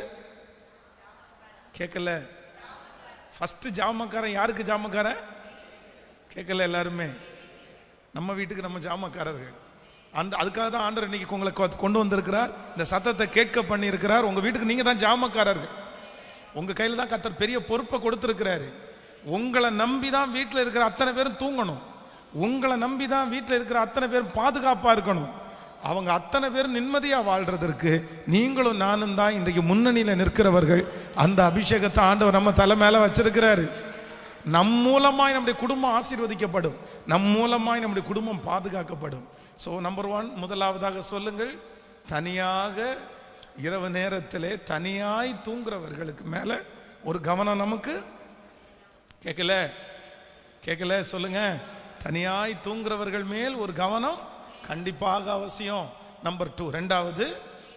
S1: கேட்கல ஃபஸ்ட்டு ஜாமக்காரன் யாருக்கு ஜாமக்காரன் கேட்கல எல்லாருமே நம்ம வீட்டுக்கு நம்ம ஜாமக்காரர்கள் அந்த அதுக்காக தான் ஆண்டவர் இன்னைக்கு உங்களை கொ- கொண்டு வந்திருக்கிறார் இந்த சத்தத்தை கேட்க பண்ணியிருக்கிறார் உங்க வீட்டுக்கு நீங்க தான் ஜாமக்காரர்கள் உங்க கையில தான் கத்தர் பெரிய பொறுப்பை கொடுத்துருக்கிறாரு உங்களை நம்பி தான் வீட்டில் இருக்கிற அத்தனை பேரும் தூங்கணும் உங்களை நம்பி தான் வீட்டில் இருக்கிற அத்தனை பேரும் பாதுகாப்பா இருக்கணும் அவங்க அத்தனை பேரும் நிம்மதியா வாழ்றதற்கு நீங்களும் நானும் தான் இன்றைக்கு முன்னணியில் நிற்கிறவர்கள் அந்த அபிஷேகத்தை ஆண்டவர் நம்ம தலை மேல வச்சிருக்கிறாரு நம் மூலமாய் நம்முடைய குடும்பம் ஆசீர்வதிக்கப்படும் நம் மூலமாய் நம்முடைய குடும்பம் பாதுகாக்கப்படும் ஸோ நம்பர் ஒன் முதலாவதாக சொல்லுங்கள் தனியாக இரவு நேரத்திலே தனியாய் தூங்குறவர்களுக்கு மேலே ஒரு கவனம் நமக்கு கேட்கல கேட்கல சொல்லுங்க தனியாய் தூங்குறவர்கள் மேல் ஒரு கவனம் கண்டிப்பாக அவசியம் நம்பர் டூ ரெண்டாவது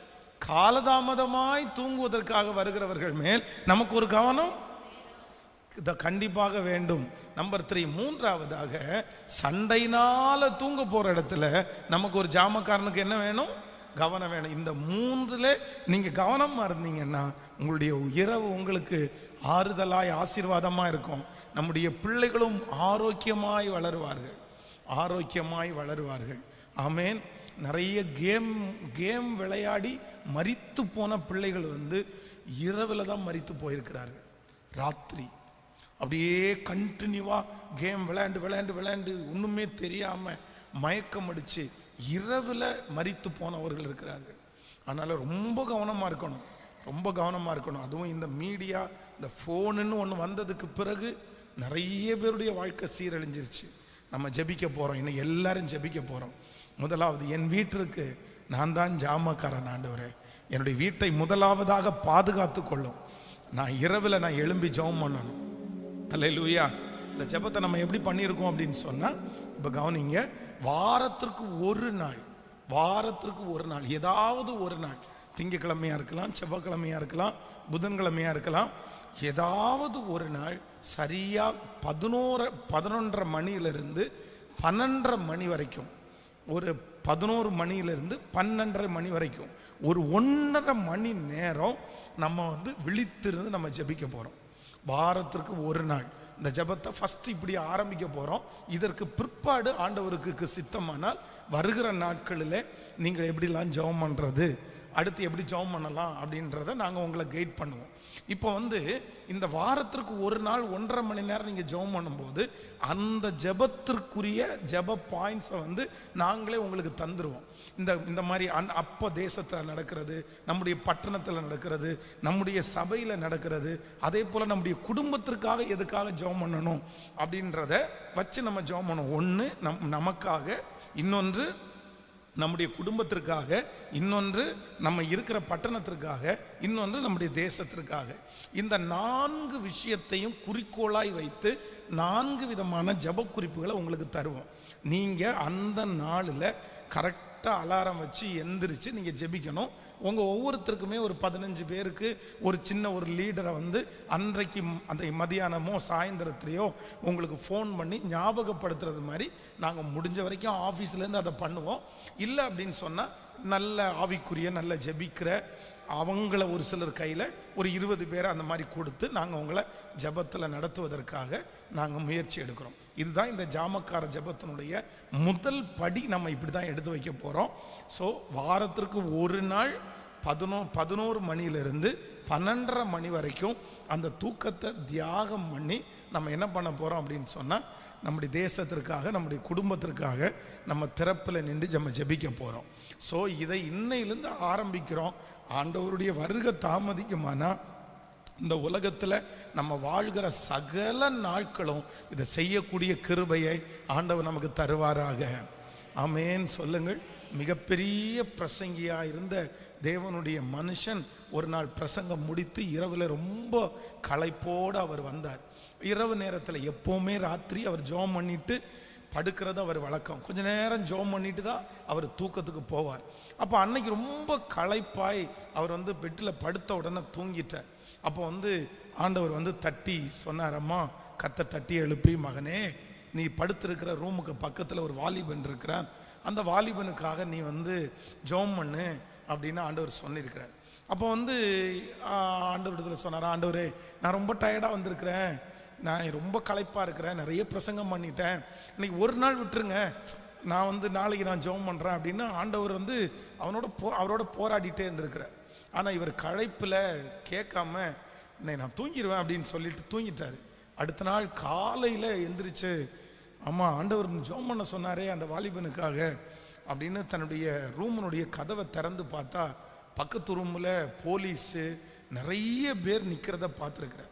S1: காலதாமதமாய் தூங்குவதற்காக வருகிறவர்கள் மேல் நமக்கு ஒரு கவனம் இத கண்டிப்பாக வேண்டும் நம்பர் த்ரீ மூன்றாவதாக சண்டைனால தூங்க போற இடத்துல நமக்கு ஒரு ஜாமக்காரனுக்கு என்ன வேணும் கவனம் வேணும் இந்த மூன்றுல நீங்க கவனமா இருந்தீங்கன்னா உங்களுடைய இரவு உங்களுக்கு ஆறுதலாய் ஆசீர்வாதமா இருக்கும் நம்முடைய பிள்ளைகளும் ஆரோக்கியமாய் வளருவார்கள் ஆரோக்கியமாய் வளருவார்கள் ஆமேன் நிறைய கேம் கேம் விளையாடி மரித்து போன பிள்ளைகள் வந்து இரவில் தான் மரித்து போயிருக்கிறார்கள் ராத்திரி அப்படியே கண்டினியூவாக கேம் விளையாண்டு விளையாண்டு விளையாண்டு ஒன்றுமே தெரியாமல் மயக்கம் அடித்து இரவில் மரித்து போனவர்கள் இருக்கிறார்கள் அதனால் ரொம்ப கவனமாக இருக்கணும் ரொம்ப கவனமாக இருக்கணும் அதுவும் இந்த மீடியா இந்த ஃபோனுன்னு ஒன்று வந்ததுக்கு பிறகு நிறைய பேருடைய வாழ்க்கை சீரழிஞ்சிருச்சு நம்ம ஜெபிக்க போகிறோம் இன்னும் எல்லாரும் ஜெபிக்க போகிறோம் முதலாவது என் வீட்டிற்கு நான் தான் ஜாமக்காரன் ஆண்டவரே என்னுடைய வீட்டை முதலாவதாக பாதுகாத்து கொள்ளும் நான் இரவில் நான் எழும்பி ஜெபம் பண்ணணும் அல்ல லூயா இந்த ஜெபத்தை நம்ம எப்படி பண்ணியிருக்கோம் அப்படின்னு சொன்னால் இப்போ கவனிங்க வாரத்திற்கு ஒரு நாள் வாரத்திற்கு ஒரு நாள் ஏதாவது ஒரு நாள் திங்கக்கிழமையாக இருக்கலாம் செவ்வாய்க்கிழமையாக இருக்கலாம் புதன்கிழமையாக இருக்கலாம் ஏதாவது ஒரு நாள் சரியாக பதினோரு பதினொன்றரை மணியிலிருந்து பன்னெண்டரை மணி வரைக்கும் ஒரு பதினோரு மணியிலிருந்து பன்னெண்டரை மணி வரைக்கும் ஒரு ஒன்றரை மணி நேரம் நம்ம வந்து விழித்திருந்து நம்ம ஜெபிக்க போகிறோம் வாரத்திற்கு ஒரு நாள் இந்த ஜெபத்தை ஃபஸ்ட்டு இப்படி ஆரம்பிக்க போகிறோம் இதற்கு பிற்பாடு ஆண்டவருக்கு சித்தமானால் வருகிற நாட்களில் நீங்கள் எப்படிலாம் ஜெபம் பண்ணுறது அடுத்து எப்படி ஜெபம் பண்ணலாம் அப்படின்றத நாங்கள் உங்களை கைட் பண்ணுவோம் இப்போ வந்து இந்த வாரத்திற்கு ஒரு நாள் ஒன்றரை மணி நேரம் நீங்கள் ஜெபம் பண்ணும்போது அந்த ஜெபத்திற்குரிய ஜெப பாயிண்ட்ஸை வந்து நாங்களே உங்களுக்கு தந்துடுவோம் இந்த இந்த மாதிரி அன் அப்போ தேசத்தில் நடக்கிறது நம்முடைய பட்டணத்தில் நடக்கிறது நம்முடைய சபையில் நடக்கிறது அதே போல் நம்முடைய குடும்பத்திற்காக எதுக்காக ஜெபம் பண்ணணும் அப்படின்றத வச்சு நம்ம ஜெபம் பண்ணணும் ஒன்று நம் நமக்காக இன்னொன்று நம்முடைய குடும்பத்திற்காக இன்னொன்று நம்ம இருக்கிற பட்டணத்திற்காக இன்னொன்று நம்முடைய தேசத்திற்காக இந்த நான்கு விஷயத்தையும் குறிக்கோளாய் வைத்து நான்கு விதமான ஜப குறிப்புகளை உங்களுக்கு தருவோம் நீங்கள் அந்த நாளில் கரெக்டாக அலாரம் வச்சு எந்திரிச்சு நீங்கள் ஜெபிக்கணும் உங்கள் ஒவ்வொருத்தருக்குமே ஒரு பதினஞ்சு பேருக்கு ஒரு சின்ன ஒரு லீடரை வந்து அன்றைக்கு ம்- அந்த மதியானமோ சாயந்தரத்துலேயோ உங்களுக்கு ஃபோன் பண்ணி ஞாபகப்படுத்துறது மாதிரி நாங்கள் முடிஞ்ச வரைக்கும் ஆஃபீஸ்லேருந்து அதை பண்ணுவோம் இல்லை அப்படின்னு சொன்னால் நல்ல ஆவிக்குரிய நல்ல ஜெபிக்கிற அவங்கள ஒரு சிலர் கையில் ஒரு இருபது பேரை அந்த மாதிரி கொடுத்து நாங்கள் உங்களை ஜெபத்தில் நடத்துவதற்காக நாங்கள் முயற்சி எடுக்கிறோம் இதுதான் இந்த ஜாமக்கார ஜெபத்தினுடைய முதல் படி நம்ம இப்படி தான் எடுத்து வைக்க போகிறோம் ஸோ வாரத்திற்கு ஒரு நாள் பதினோ பதினோரு மணியிலிருந்து பன்னெண்டரை மணி வரைக்கும் அந்த தூக்கத்தை தியாகம் பண்ணி நம்ம என்ன பண்ண போகிறோம் அப்படின்னு சொன்னால் நம்முடைய தேசத்திற்காக நம்முடைய குடும்பத்திற்காக நம்ம திறப்பில் நின்று நம்ம ஜெபிக்க போகிறோம் ஸோ இதை இன்னையிலேருந்து ஆரம்பிக்கிறோம் ஆண்டவருடைய வருகை தாமதிக்குமானா இந்த உலகத்தில் நம்ம வாழ்கிற சகல நாட்களும் இதை செய்யக்கூடிய கிருபையை ஆண்டவர் நமக்கு தருவாராக ஆமேன் சொல்லுங்கள் மிகப்பெரிய பிரசங்கியா இருந்த தேவனுடைய மனுஷன் ஒரு நாள் பிரசங்கம் முடித்து இரவில் ரொம்ப களைப்போடு அவர் வந்தார் இரவு நேரத்தில் எப்போவுமே ராத்திரி அவர் ஜெபம் பண்ணிட்டு படுக்கிறது அவர் வழக்கம் கொஞ்ச நேரம் ஜோம் பண்ணிட்டு தான் அவர் தூக்கத்துக்கு போவார் அப்போ அன்னைக்கு ரொம்ப களைப்பாய் அவர் வந்து பெட்டில் படுத்த உடனே தூங்கிட்டார் அப்போ வந்து ஆண்டவர் வந்து தட்டி சொன்னார் அம்மா கத்த தட்டி எழுப்பி மகனே நீ படுத்திருக்கிற ரூமுக்கு பக்கத்தில் ஒரு வாலிபன் இருக்கிறான் அந்த வாலிபனுக்காக நீ வந்து ஜோம் பண்ணு அப்படின்னு ஆண்டவர் சொல்லியிருக்கிறார் அப்போ வந்து ஆண்டவரிடத்தில் சொன்னார் ஆண்டவரே நான் ரொம்ப டயர்டாக வந்திருக்கிறேன் நான் ரொம்ப களைப்பாக இருக்கிறேன் நிறைய பிரசங்கம் பண்ணிட்டேன் இன்னைக்கு ஒரு நாள் விட்டுருங்க நான் வந்து நாளைக்கு நான் ஜெபம் பண்ணுறேன் அப்படின்னு ஆண்டவர் வந்து அவனோட போ அவரோட போராடிட்டே இருந்திருக்கிறார் ஆனால் இவர் களைப்பில் கேட்காம "இன்னைக்கு நான் தூங்கிடுவேன் அப்படின்னு சொல்லிட்டு தூங்கிட்டாரு அடுத்த நாள் காலையில் எந்திரிச்சு அம்மா ஆண்டவர் ஜெபம் பண்ண சொன்னாரே அந்த வாலிபனுக்காக அப்படின்னு தன்னுடைய ரூமினுடைய கதவை திறந்து பார்த்தா பக்கத்து ரூமில் போலீஸு நிறைய பேர் நிற்கிறத பார்த்துருக்குறார்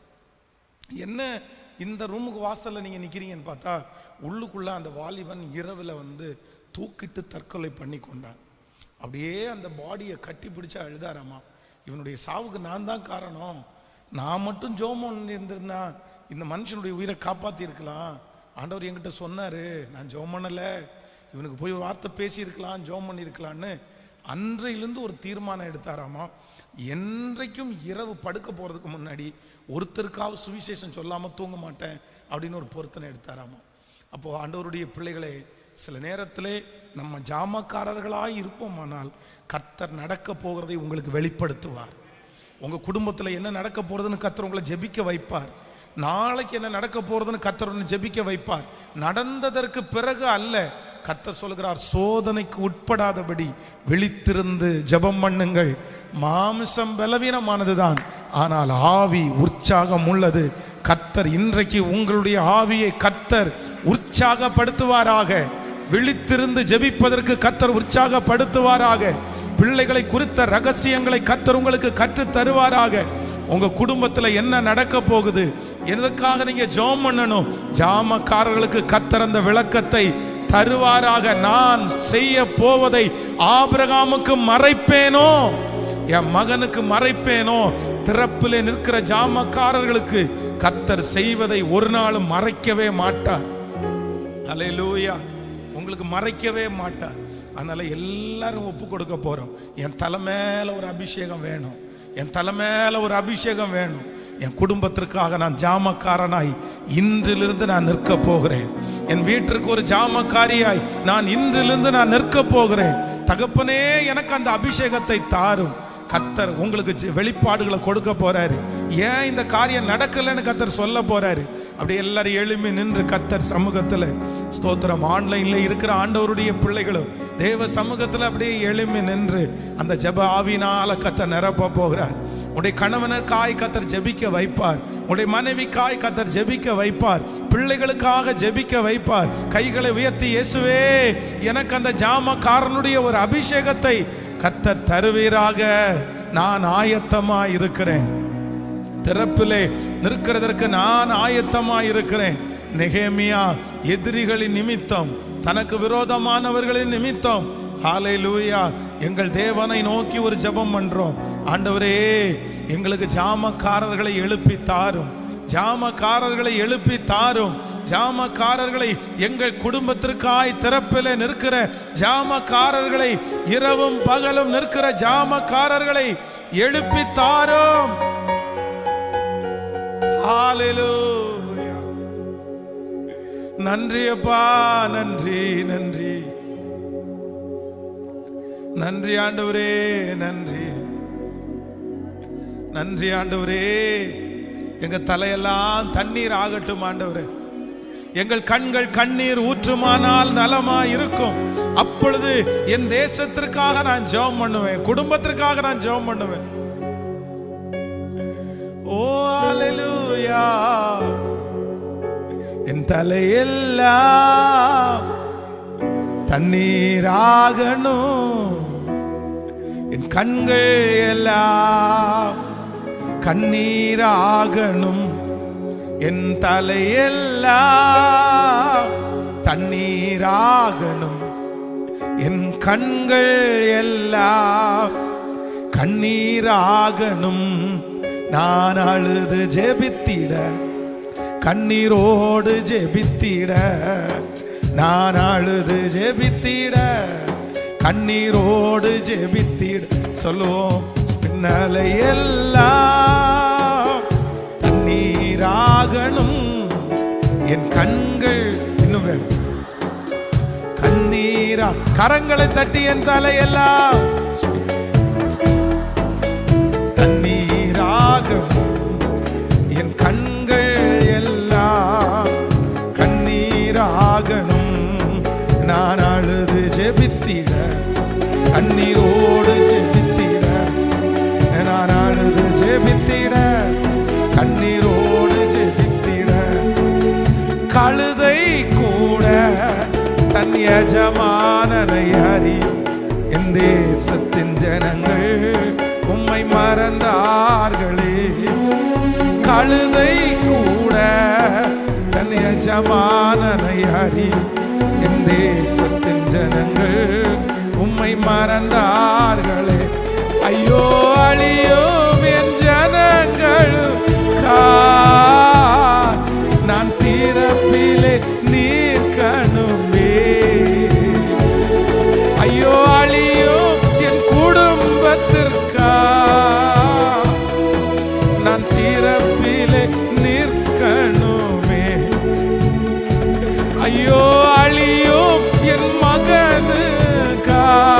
S1: என்ன இந்த ரூமுக்கு வாசல்ல நீங்க நிக்கிறீங்கன்னு பார்த்தா உள்ளுக்குள்ள அந்த வாலிபன் இரவுல வந்து தூக்கிட்டு தற்கொலை பண்ணி கொண்டான் அப்படியே அந்த பாடியை கட்டி பிடிச்சு அழுதாராமா இவனுடைய சாவுக்கு நான் தான் காரணம் நான் மட்டும் ஜோமன் இருந்திருந்தா இந்த மனுஷனுடைய உயிரை காப்பாத்தி இருக்கலாம் ஆண்டவர் என்கிட்ட சொன்னாரு நான் ஜோம் பண்ணல இவனுக்கு போய் ஒரு வார்த்தை பேசியிருக்கலாம் ஜோம் பண்ணியிருக்கலான்னு அன்றையிலிருந்து ஒரு தீர்மானம் எடுத்தாராமா என்றைக்கும் இரவு படுக்க போகிறதுக்கு முன்னாடி ஒருத்தருக்காவது சுவிசேஷம் சொல்லாமல் தூங்க மாட்டேன் அப்படின்னு ஒரு பொருத்தனை எடுத்தாராமா அப்போது ஆண்டவருடைய பிள்ளைகளே சில நேரத்திலே நம்ம ஜாமக்காரர்களாய் இருப்போமானால் கர்த்தர் நடக்க போகிறதை உங்களுக்கு வெளிப்படுத்துவார் உங்கள் குடும்பத்தில் என்ன நடக்க போகிறதுன்னு கர்த்தர் உங்களை ஜெபிக்க வைப்பார் நாளைக்கு என்ன நடக்க போறதுன்னு கர்த்தர் உன்னை ஜெபிக்க வைப்பார் நடந்ததற்கு பிறகு அல்ல கர்த்தர் சொல்கிறார் சோதனைக்கு உட்படாதபடி விழித்திருந்து ஜெபம் பண்ணுங்கள் மாமிசம் பலவீனமானதுதான் ஆனால் ஆவி உற்சாகம் உள்ளது கர்த்தர் இன்றைக்கு உங்களுடைய ஆவியை கர்த்தர் உற்சாகப்படுத்துவாராக விழித்திருந்து ஜெபிப்பதற்கு கர்த்தர் உற்சாகப்படுத்துவாராக பிள்ளைகளை குறித்த ரகசியங்களை கர்த்தர் உங்களுக்கு கற்றுத் தருவாராக உங்க குடும்பத்துல என்ன நடக்க போகுது எதுக்காக நீங்க ஜெபம் பண்ணணும் ஜாமக்காரர்களுக்கு கர்த்தர் அந்த விளக்கத்தை தருவாராக நான் செய்ய போவதை ஆபிரகாமுக்கு மறைப்பேனோ என் மகனுக்கு மறைப்பேனோ திறப்பிலே நிற்கிற ஜாமக்காரர்களுக்கு கர்த்தர் செய்வதை ஒரு நாளும் மறைக்கவே மாட்டார் அல்லேலூயா உங்களுக்கு மறைக்கவே மாட்டார் அதனால எல்லாரும் ஒப்பு கொடுக்க போறோம் என் தலை மேல ஒரு அபிஷேகம் வேணும் என் தலை மேல ஒரு அபிஷேகம் வேணும் என் குடும்பத்திற்காக நான் ஜாமக்காரனாய் இன்றிலிருந்து நான் நிற்க போகிறேன் என் வீட்டிற்கு ஒரு ஜாமக்காரியாய் நான் இன்றிலிருந்து நான் நிற்க போகிறேன் தகப்பனே எனக்கு அந்த அபிஷேகத்தை தாரும் கத்தர் உங்களுக்கு ஜெ- வெளிப்பாடுகளை கொடுக்க போறாரு ஏன் இந்த காரியம் நடக்கலைன்னு கத்தர் சொல்ல போறாரு அப்படி எல்லாரும் எழும்பி நின்று கத்தர் சமூகத்துல ஸ்தோத்திரம் ஆன்லைன்ல இருக்கிற ஆண்டவருடைய பிள்ளைகளும் தேவ சமூகத்துல அப்படியே எழும்பி நின்று அந்த ஜெப ஆவினால கத்தர் நிரப்ப போகிறார் உடைய கணவனுக்காய் கத்தர் ஜெபிக்க வைப்பார் உடைய மனைவிக்காய் கத்தர் ஜெபிக்க வைப்பார் பிள்ளைகளுக்காக ஜெபிக்க வைப்பார் கைகளை உயர்த்தி இயேசுவே எனக்கு அந்த ஜாமக்காரனுடைய ஒரு அபிஷேகத்தை கர்த்தர் தருவீராக நான் ஆயத்தமா இருக்கிறேன் திறப்பிலே நிற்கிறதற்கு நான் ஆயத்தமா இருக்கிறேன் நெகேமியா எதிரிகளின் நிமித்தம் தனக்கு விரோதமானவர்களின் நிமித்தம் ஹாலை லூயா எங்கள் தேவனை நோக்கி ஒரு ஜெபம் பண்றோம் ஆண்டவரே எங்களுக்கு ஜாமக்காரர்களை எழுப்பி தாரும் ஜாமக்காரர்களை எழுப்பி தாரும் ஜாமக்காரர்களை எங்கள் குடும்பத்திற்காய் திறப்பிலே நிற்கிற ஜாமக்காரர்களை இரவும் பகலும் நிற்கிற ஜாமக்காரர்களை எழுப்பி தாரும் ஹalleluya நன்றி அப்பா நன்றி நன்றி நன்றி ஆண்டவரே நன்றி நன்றி ஆண்டவரே எங்க தலையெல்லாம் தண்ணீர் ஆகட்டும் ஆண்டவரே எங்கள் கண்கள் கண்ணீர் ஊற்றுமானால் நலமா இருக்கும் அப்பொழுது என் தேசத்திற்காக நான் ஜெபம் பண்ணுவேன் குடும்பத்திற்காக நான் ஜெபம் பண்ணுவேன் ஓ அல்லேலூயா என் தலையெல்லாம் தண்ணீராகணும் என் கண்கள் எல்லாம் கண்ணீராகணும் என் தலையெல்லாம் தண்ணீராகணும் என் கண்கள் எல்லாம் கண்ணீராகணும் நான் அழுது ஜெபித்திட கண்ணீரோடு ஜெபித்திட நான் அழுது ஜெபித்திட கண்ணீரோடு ஜெபித்திட சொல்லுவோம் பின்னலை எல்லாம் தண்ணீராகணும் என் கண்கள் இன்னும் வேணும் கண்ணீரா கரங்களை தட்டி என் தலையெல்லாம் தண்ணீராகணும் என் கண்கள் எல்லாம் கண்ணீராகணும் நான் அழுது ஜெபித்திட கண்ணீரோடு ஜெபித்திட நான் அழுது ஜெபித்திட கண்ணீரோடு ஜெபித்திட கழுதை கூட தன் எஜமானனை அறியும் என் தேசத்தின் ஜனங்கள் உம்மை மறந்தார்களே கழுதை கூட தன் எஜமானனை அறியும் என் தேசத்தின் ஜனங்கள் உம்மை மறந்தார்களே ஐயோ அழியும் என் ஜனங்களுக்கா நான் தீரப்பிலே நீர் கணுமே ஐயோ அழியும் என் குடும்பத்திற்கா நான் தீரப்பிலே நிற்கணுமே ஐயோ அழியும் என் மகனுக்கா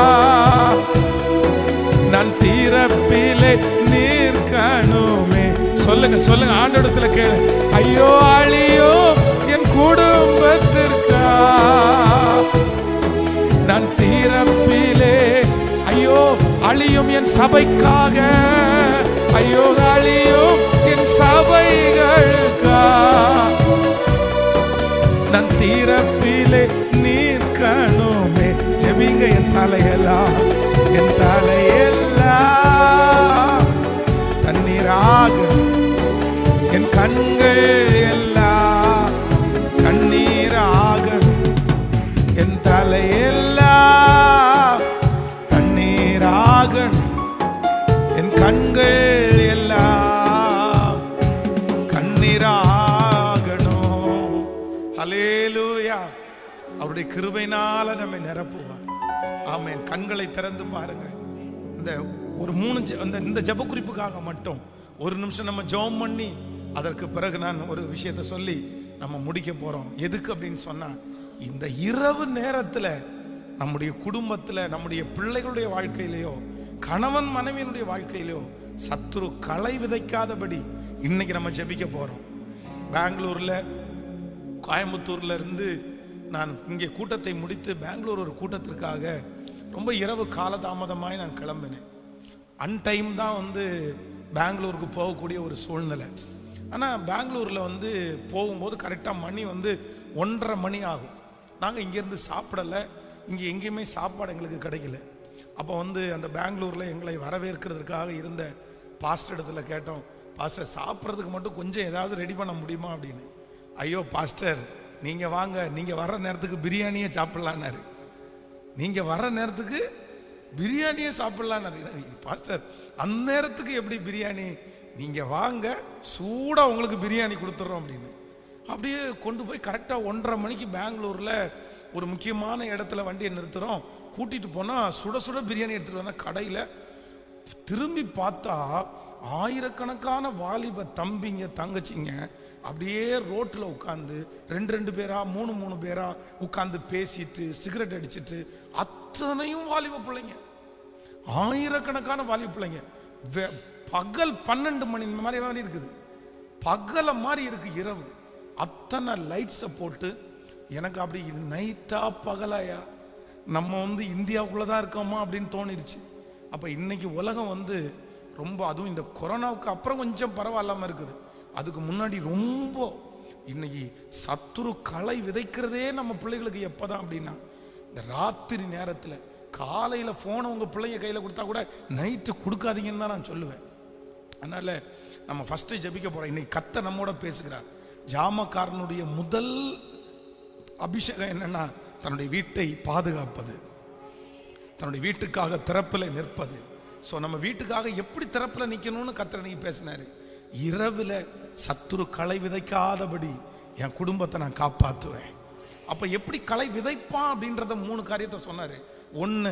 S1: நான் தீரப்பிலே நிற்கணுமே சொல்லுங்க சொல்லுங்க ஆண்டோடத்துல கேளு ஐயோ அழியோ என் குடும்பத்திற்கா நான் தீரப்பிலே ஐயோ அழியும் என் சபைக்காக ஐயோ அழியும் என் சபைகளுக்கா நான் தீரப்பிலே நீர்க்கணுமே ஜெபிங்க என் தலையெல்லாம் என் தலையெல்லாம் தண்ணீராக என் கண்கள் எல்லாம் கண்ணீராக என் தலையெல்லாம் தண்ணீராக என் கண்கள் எல்லாம் கண்ணீராகணும் ஹலேலூயா அவருடைய கிருபைனால நம்மை நிரப்புவார் ஆமென் கண்களை திறந்து பாருங்க இந்த ஒரு மூணு ஜெ- இந்த இந்த ஜெப குறிப்புக்காக மட்டும் ஒரு நிமிஷம் நம்ம ஜெபம் பண்ணி அதற்கு பிறகு நான் ஒரு விஷயத்தை சொல்லி நம்ம முடிக்க போறோம் எதுக்கு அப்படின்னு சொன்னா இந்த இரவு நேரத்துல நம்முடைய குடும்பத்துல நம்முடைய பிள்ளைகளுடைய வாழ்க்கையிலையோ கணவன் மனைவியினுடைய வாழ்க்கையிலையோ சத்துரு களை விதைக்காதபடி இன்னைக்கு நம்ம ஜெபிக்க போறோம் பெங்களூர்ல கோயம்புத்தூர்ல இருந்து நான் இங்கே கூட்டத்தை முடித்து பெங்களூர் ஒரு கூட்டத்திற்காக ரொம்ப இரவு காலதாமதமாய் நான் கிளம்பினேன் அன்டைம் தான் வந்து பெங்களூருக்கு போகக்கூடிய ஒரு சூழ்நிலை ஆனால் பெங்களூரில் வந்து போகும்போது கரெக்டாக மணி வந்து ஒன்றரை மணி ஆகும் நாங்கள் இங்கேருந்து சாப்பிடலை இங்கே எங்கேயுமே சாப்பாடு எங்களுக்கு கிடைக்கல அப்போ வந்து அந்த பெங்களூரில் எங்களை வரவேற்கிறதுக்காக இருந்த பாஸ்டர் இடத்துல கேட்டோம் பாஸ்டர் சாப்பிட்றதுக்கு மட்டும் கொஞ்சம் ஏதாவது ரெடி பண்ண முடியுமா அப்படின்னு ஐயோ பாஸ்டர் நீங்கள் வாங்க நீங்கள் வர்ற நேரத்துக்கு பிரியாணியே சாப்பிட்லான்னாரு நீங்கள் வர்ற நேரத்துக்கு பிரியாணியே சாப்பிட்லான்னாரு பாஸ்டர் அந்த நேரத்துக்கு எப்படி பிரியாணி நீங்கள் வாங்க சூடாக உங்களுக்கு பிரியாணி கொடுத்துட்றோம் அப்படின்னு அப்படியே கொண்டு போய் கரெக்டாக ஒன்றரை மணிக்கு பெங்களூரில் ஒரு முக்கியமான இடத்துல வண்டியை நிறுத்துகிறோம் கூட்டிகிட்டு போனால் சுட சுட பிரியாணி எடுத்துகிட்டு வந்தால் கடையில் திரும்பி பார்த்தா ஆயிரக்கணக்கான வாலிப தம்பிங்க தங்கச்சிங்க அப்படியே ரோட்டில் உட்காந்து ரெண்டு ரெண்டு பேரா மூணு மூணு பேரா உட்காந்து பேசிட்டு சிகரெட் அடிச்சிட்டு அத்தனையும் வாலிப பிள்ளைங்க ஆயிரக்கணக்கான வாலிப பிள்ளைங்க வெ- பகல் பன்னெண்டு மணி மாதிரி மாதிரி இருக்குது பகல மாதிரி இருக்கு இரவு அத்தனை லைட்ஸை போட்டு எனக்கு அப்படி நைட்டா பகலாயா நம்ம வந்து இந்தியாவுக்குள்ள தான் இருக்கோமா அப்படின்னு தோணிருச்சு அப்போ இன்னைக்கு உலகம் வந்து ரொம்ப அதுவும் இந்த கொரோனாவுக்கு அப்புறம் கொஞ்சம் பரவாயில்லாம இருக்குது அதுக்கு முன்னாடி ரொம்ப இன்னைக்கு சத்துரு களை விதைக்கிறதே நம்ம பிள்ளைகளுக்கு எப்பதான் அப்படின்னா இந்த ராத்திரி நேரத்தில் காலையில் ஃபோனை உங்கள் பிள்ளைங்க கையில் கொடுத்தா கூட நைட்டு கொடுக்காதீங்கன்னு தான் நான் சொல்லுவேன் அதனால நம்ம ஃபர்ஸ்ட் ஜெபிக்க போறோம் இன்னைக்கு கத்த நம்மோட பேசுகிறார் ஜாமக்காரனுடைய முதல் அபிஷேகம் என்னன்னா தன்னுடைய வீட்டை பாதுகாப்பது தன்னுடைய வீட்டுக்காக திறப்பில் நிற்பது ஸோ நம்ம வீட்டுக்காக எப்படி திறப்பில் நிற்கணும்னு கத்திர நீங்க பேசினாரு இரவில் சத்துரு களை விதைக்காதபடி என் குடும்பத்தை நான் காப்பாற்றுவேன் அப்போ எப்படி களை விதைப்பான் அப்படின்றத மூணு காரியத்தை சொன்னாரு ஒன்று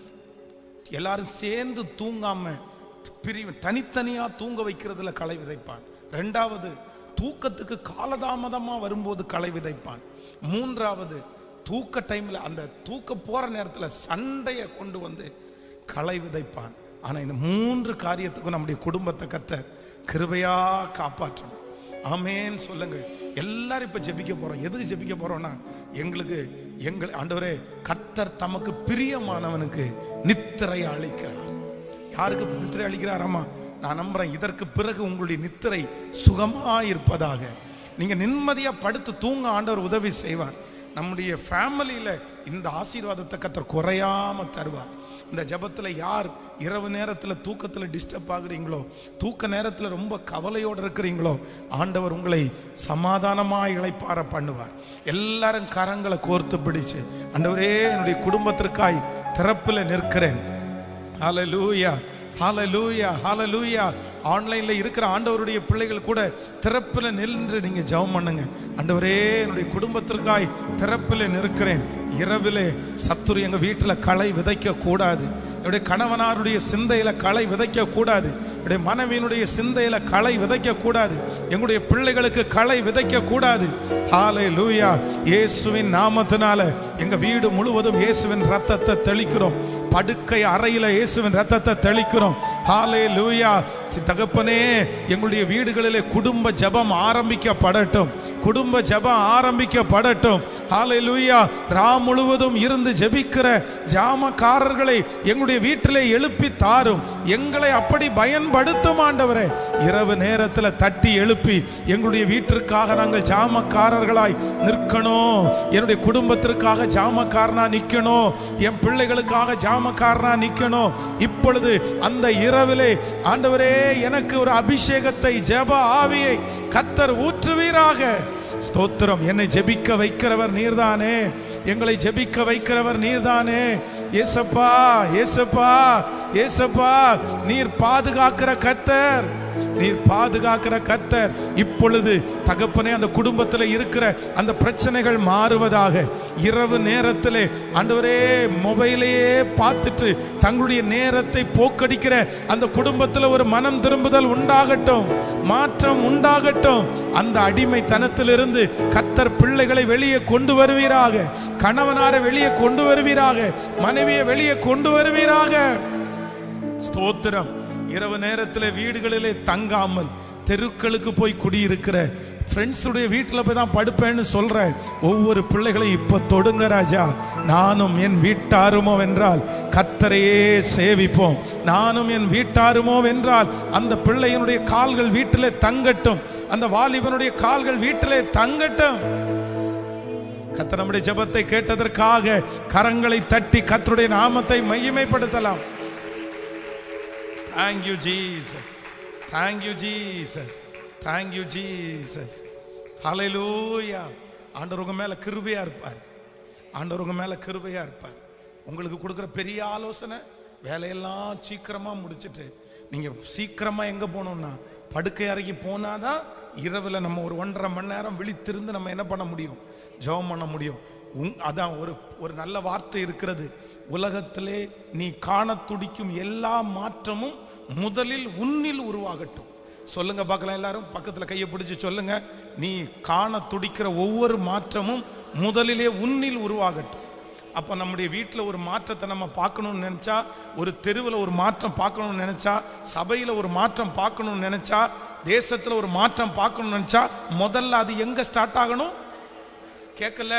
S1: எல்லாரும் சேர்ந்து தூங்காம பிரிவு தனித்தனியா தூங்க வைக்கிறதுல களை விதைப்பான் ரெண்டாவது தூக்கத்துக்கு காலதாமதமா வரும்போது களை விதைப்பான் மூன்றாவது தூக்க டைம்ல அந்த தூக்க போற நேரத்துல சண்டையை கொண்டு வந்து களை விதைப்பான் ஆனா இந்த மூன்று காரியத்துக்கும் நம்முடைய குடும்பத்தை கத்த கிருபையா காப்பாற்றணும் ஆமேன்னு சொல்லுங்கள் எல்லாரும் இப்ப ஜெபிக்க போறோம் எதுக்கு ஜெபிக்க போறோம்னா எங்களுக்கு எங்கள் ஆண்டவரே கர்த்தர் தமக்கு பிரியமானவனுக்கு நித்திரை அளிக்கிறார் யாருக்கு நித்திரை அளிக்கிறாராமா நான் நம்புறேன் இதற்கு பிறகு உங்களுடைய நித்திரை சுகமா இருப்பதாக நீங்க நிம்மதியா படுத்து தூங்க ஆண்டவர் உதவி செய்வார் நம்முடைய ஃபேமிலியில இந்த ஆசீர்வாதத்தை கத்தர் குறையாம தருவார் இந்த ஜெபத்துல யார் இரவு நேரத்துல தூக்கத்துல டிஸ்டர்ப் ஆகுறீங்களோ தூக்க நேரத்துல ரொம்ப கவலையோடு இருக்கிறீங்களோ ஆண்டவர் உங்களை சமாதானமாய் இளைப்பார பண்ணுவார் எல்லாரும் கரங்களை கோர்த்து பிடிச்சு ஆண்டவரே என்னுடைய குடும்பத்திற்காய் திறப்பில் நிற்கிறேன் ஹalleluya ஹalleluya ஹalleluya ஆன்லைன்ல இருக்கிற ஆண்டவருடைய பிள்ளைகள் கூட திறப்பில் நின்று நீங்க ஜெபம் பண்ணுங்க ஆண்டவரே என்னுடைய குடும்பத்திற்காய் திறப்பில் நிற்கிறேன் இரவிலே சத்துரு எங்க வீட்டில் களை விதைக்க கூடாது என்னுடைய கணவனாருடைய சிந்தையில களை விதைக்க கூடாது என்னுடைய மனைவியினுடைய சிந்தையில களை விதைக்க கூடாது எங்களுடைய பிள்ளைகளுக்கு களை விதைக்க கூடாது ஹாலே லூயா இயேசுவின் நாமத்தினால எங்க வீடு முழுவதும் இயேசுவின் ரத்தத்தை தெளிக்கிறோம் படுக்கை அறையில இயேசுவின் ரத்தத்தை தெளிக்கிறோம் ஹாலே லூயா தகப்பனே எங்களுடைய வீடுகளிலே குடும்ப ஜெபம் ஆரம்பிக்கப்படட்டும் குடும்ப ஜெபம் ஆரம்பிக்கப்படட்டும் ஹாலே லூயா ரா முழுவதும் இருந்து ஜெபிக்கிற ஜாமக்காரர்களை எங்களுடைய வீட்டிலே எழுப்பி தாரும் எங்களை அப்படி பயன்படுத்தும் ஆண்டவரே இரவு நேரத்தில் தட்டி எழுப்பி எங்களுடைய வீட்டிற்காக நாங்கள் ஜாமக்காரர்களாய் நிற்கணும் என்னுடைய குடும்பத்திற்காக ஜாமக்காரனா நிற்கணும் என் பிள்ளைகளுக்காக ஜாமக்காரனா நிற்கணும் இப்பொழுது அந்த இரவிலே ஆண்டவரே எனக்கு ஒரு அபிஷேகத்தை ஜெப ஆவியை கத்தர் ஊற்றுவீராக ஸ்தோத்திரம் என்னை ஜெபிக்க வைக்கிறவர் நீர்தானே எங்களை ஜெபிக்க வைக்கிறவர் நீர்தானே ஏசப்பா ஏசப்பா ஏசப்பா நீர் பாதுகாக்கிற கர்த்தர் நீர் பாதுகாக்கிற கர்த்தர் இப்பொழுது தகப்பனே அந்த குடும்பத்தில் இருக்கிற அந்த பிரச்சனைகள் மாறுவதாக இரவு நேரத்திலே ஆண்டவரே மொபைலையே பார்த்துட்டு தங்களுடைய நேரத்தை போக்கடிக்கிற அந்த குடும்பத்தில் ஒரு மனம் திரும்புதல் உண்டாகட்டும் மாற்றம் உண்டாகட்டும் அந்த அடிமைத்தனத்திலிருந்து கத்தர் பிள்ளைகளை வெளியே கொண்டு வருவீராக கணவனாரை வெளியே கொண்டு வருவீராக மனைவியை வெளியே கொண்டு வருவீராக ஸ்தோத்திரம் இரவு நேரத்தில் வீடுகளிலே தங்காமல் தெருக்களுக்கு போய் குடியிருக்கிற ஃப்ரெண்ட்ஸுடைய வீட்டில் போய் தான் படுப்பேன்னு சொல்ற ஒவ்வொரு பிள்ளைகளையும் இப்போ தொடுங்க ராஜா நானும் என் வீட்டாருமோ வென்றால் கத்தரையே சேவிப்போம் நானும் என் வீட்டாருமோ வென்றால் அந்த பிள்ளையினுடைய கால்கள் வீட்டிலே தங்கட்டும் அந்த வாலிபனுடைய கால்கள் வீட்டிலே தங்கட்டும் கத்த நம்முடைய ஜெபத்தை கேட்டதற்காக கரங்களை தட்டி கத்தருடைய நாமத்தை மையமைப்படுத்தலாம் Thank you, Jesus. Thank you, Jesus. Thank you, Jesus. Hallelujah. ஆண்டவர் உங்க மேல கிருபையா இருப்பார் ஆண்டவர் உங்க மேல கிருபையா இருப்பார் உங்களுக்கு கொடுக்குற பெரிய ஆலோசனை வேலையெல்லாம் சீக்கிரமா முடிச்சிட்டு நீங்க சீக்கிரமா எங்க போகணும்னா படுக்கை அறைக்கு போனாதான் இரவுல நம்ம ஒரு ஒன்றரை மணி நேரம் விழித்திருந்து நம்ம என்ன பண்ண முடியும் ஜெபம் பண்ண முடியும் உங் அதான் ஒரு ஒரு நல்ல வார்த்தை இருக்கிறது உலகத்திலே நீ காண துடிக்கும் எல்லா மாற்றமும் முதலில் உன்னில் உருவாகட்டும் சொல்லுங்க பார்க்கலாம் எல்லாரும் பக்கத்துல கையை பிடிச்சு சொல்லுங்க நீ காண துடிக்கிற ஒவ்வொரு மாற்றமும் முதலிலே உன்னில் உருவாகட்டும் அப்போ நம்முடைய வீட்டில் ஒரு மாற்றத்தை நம்ம பார்க்கணும்னு நினச்சா ஒரு தெருவில் ஒரு மாற்றம் பார்க்கணும்னு நினச்சா சபையில் ஒரு மாற்றம் பார்க்கணும்னு நினச்சா தேசத்தில் ஒரு மாற்றம் பார்க்கணும்னு நினச்சா முதல்ல அது எங்கே ஸ்டார்ட் ஆகணும் கேட்கல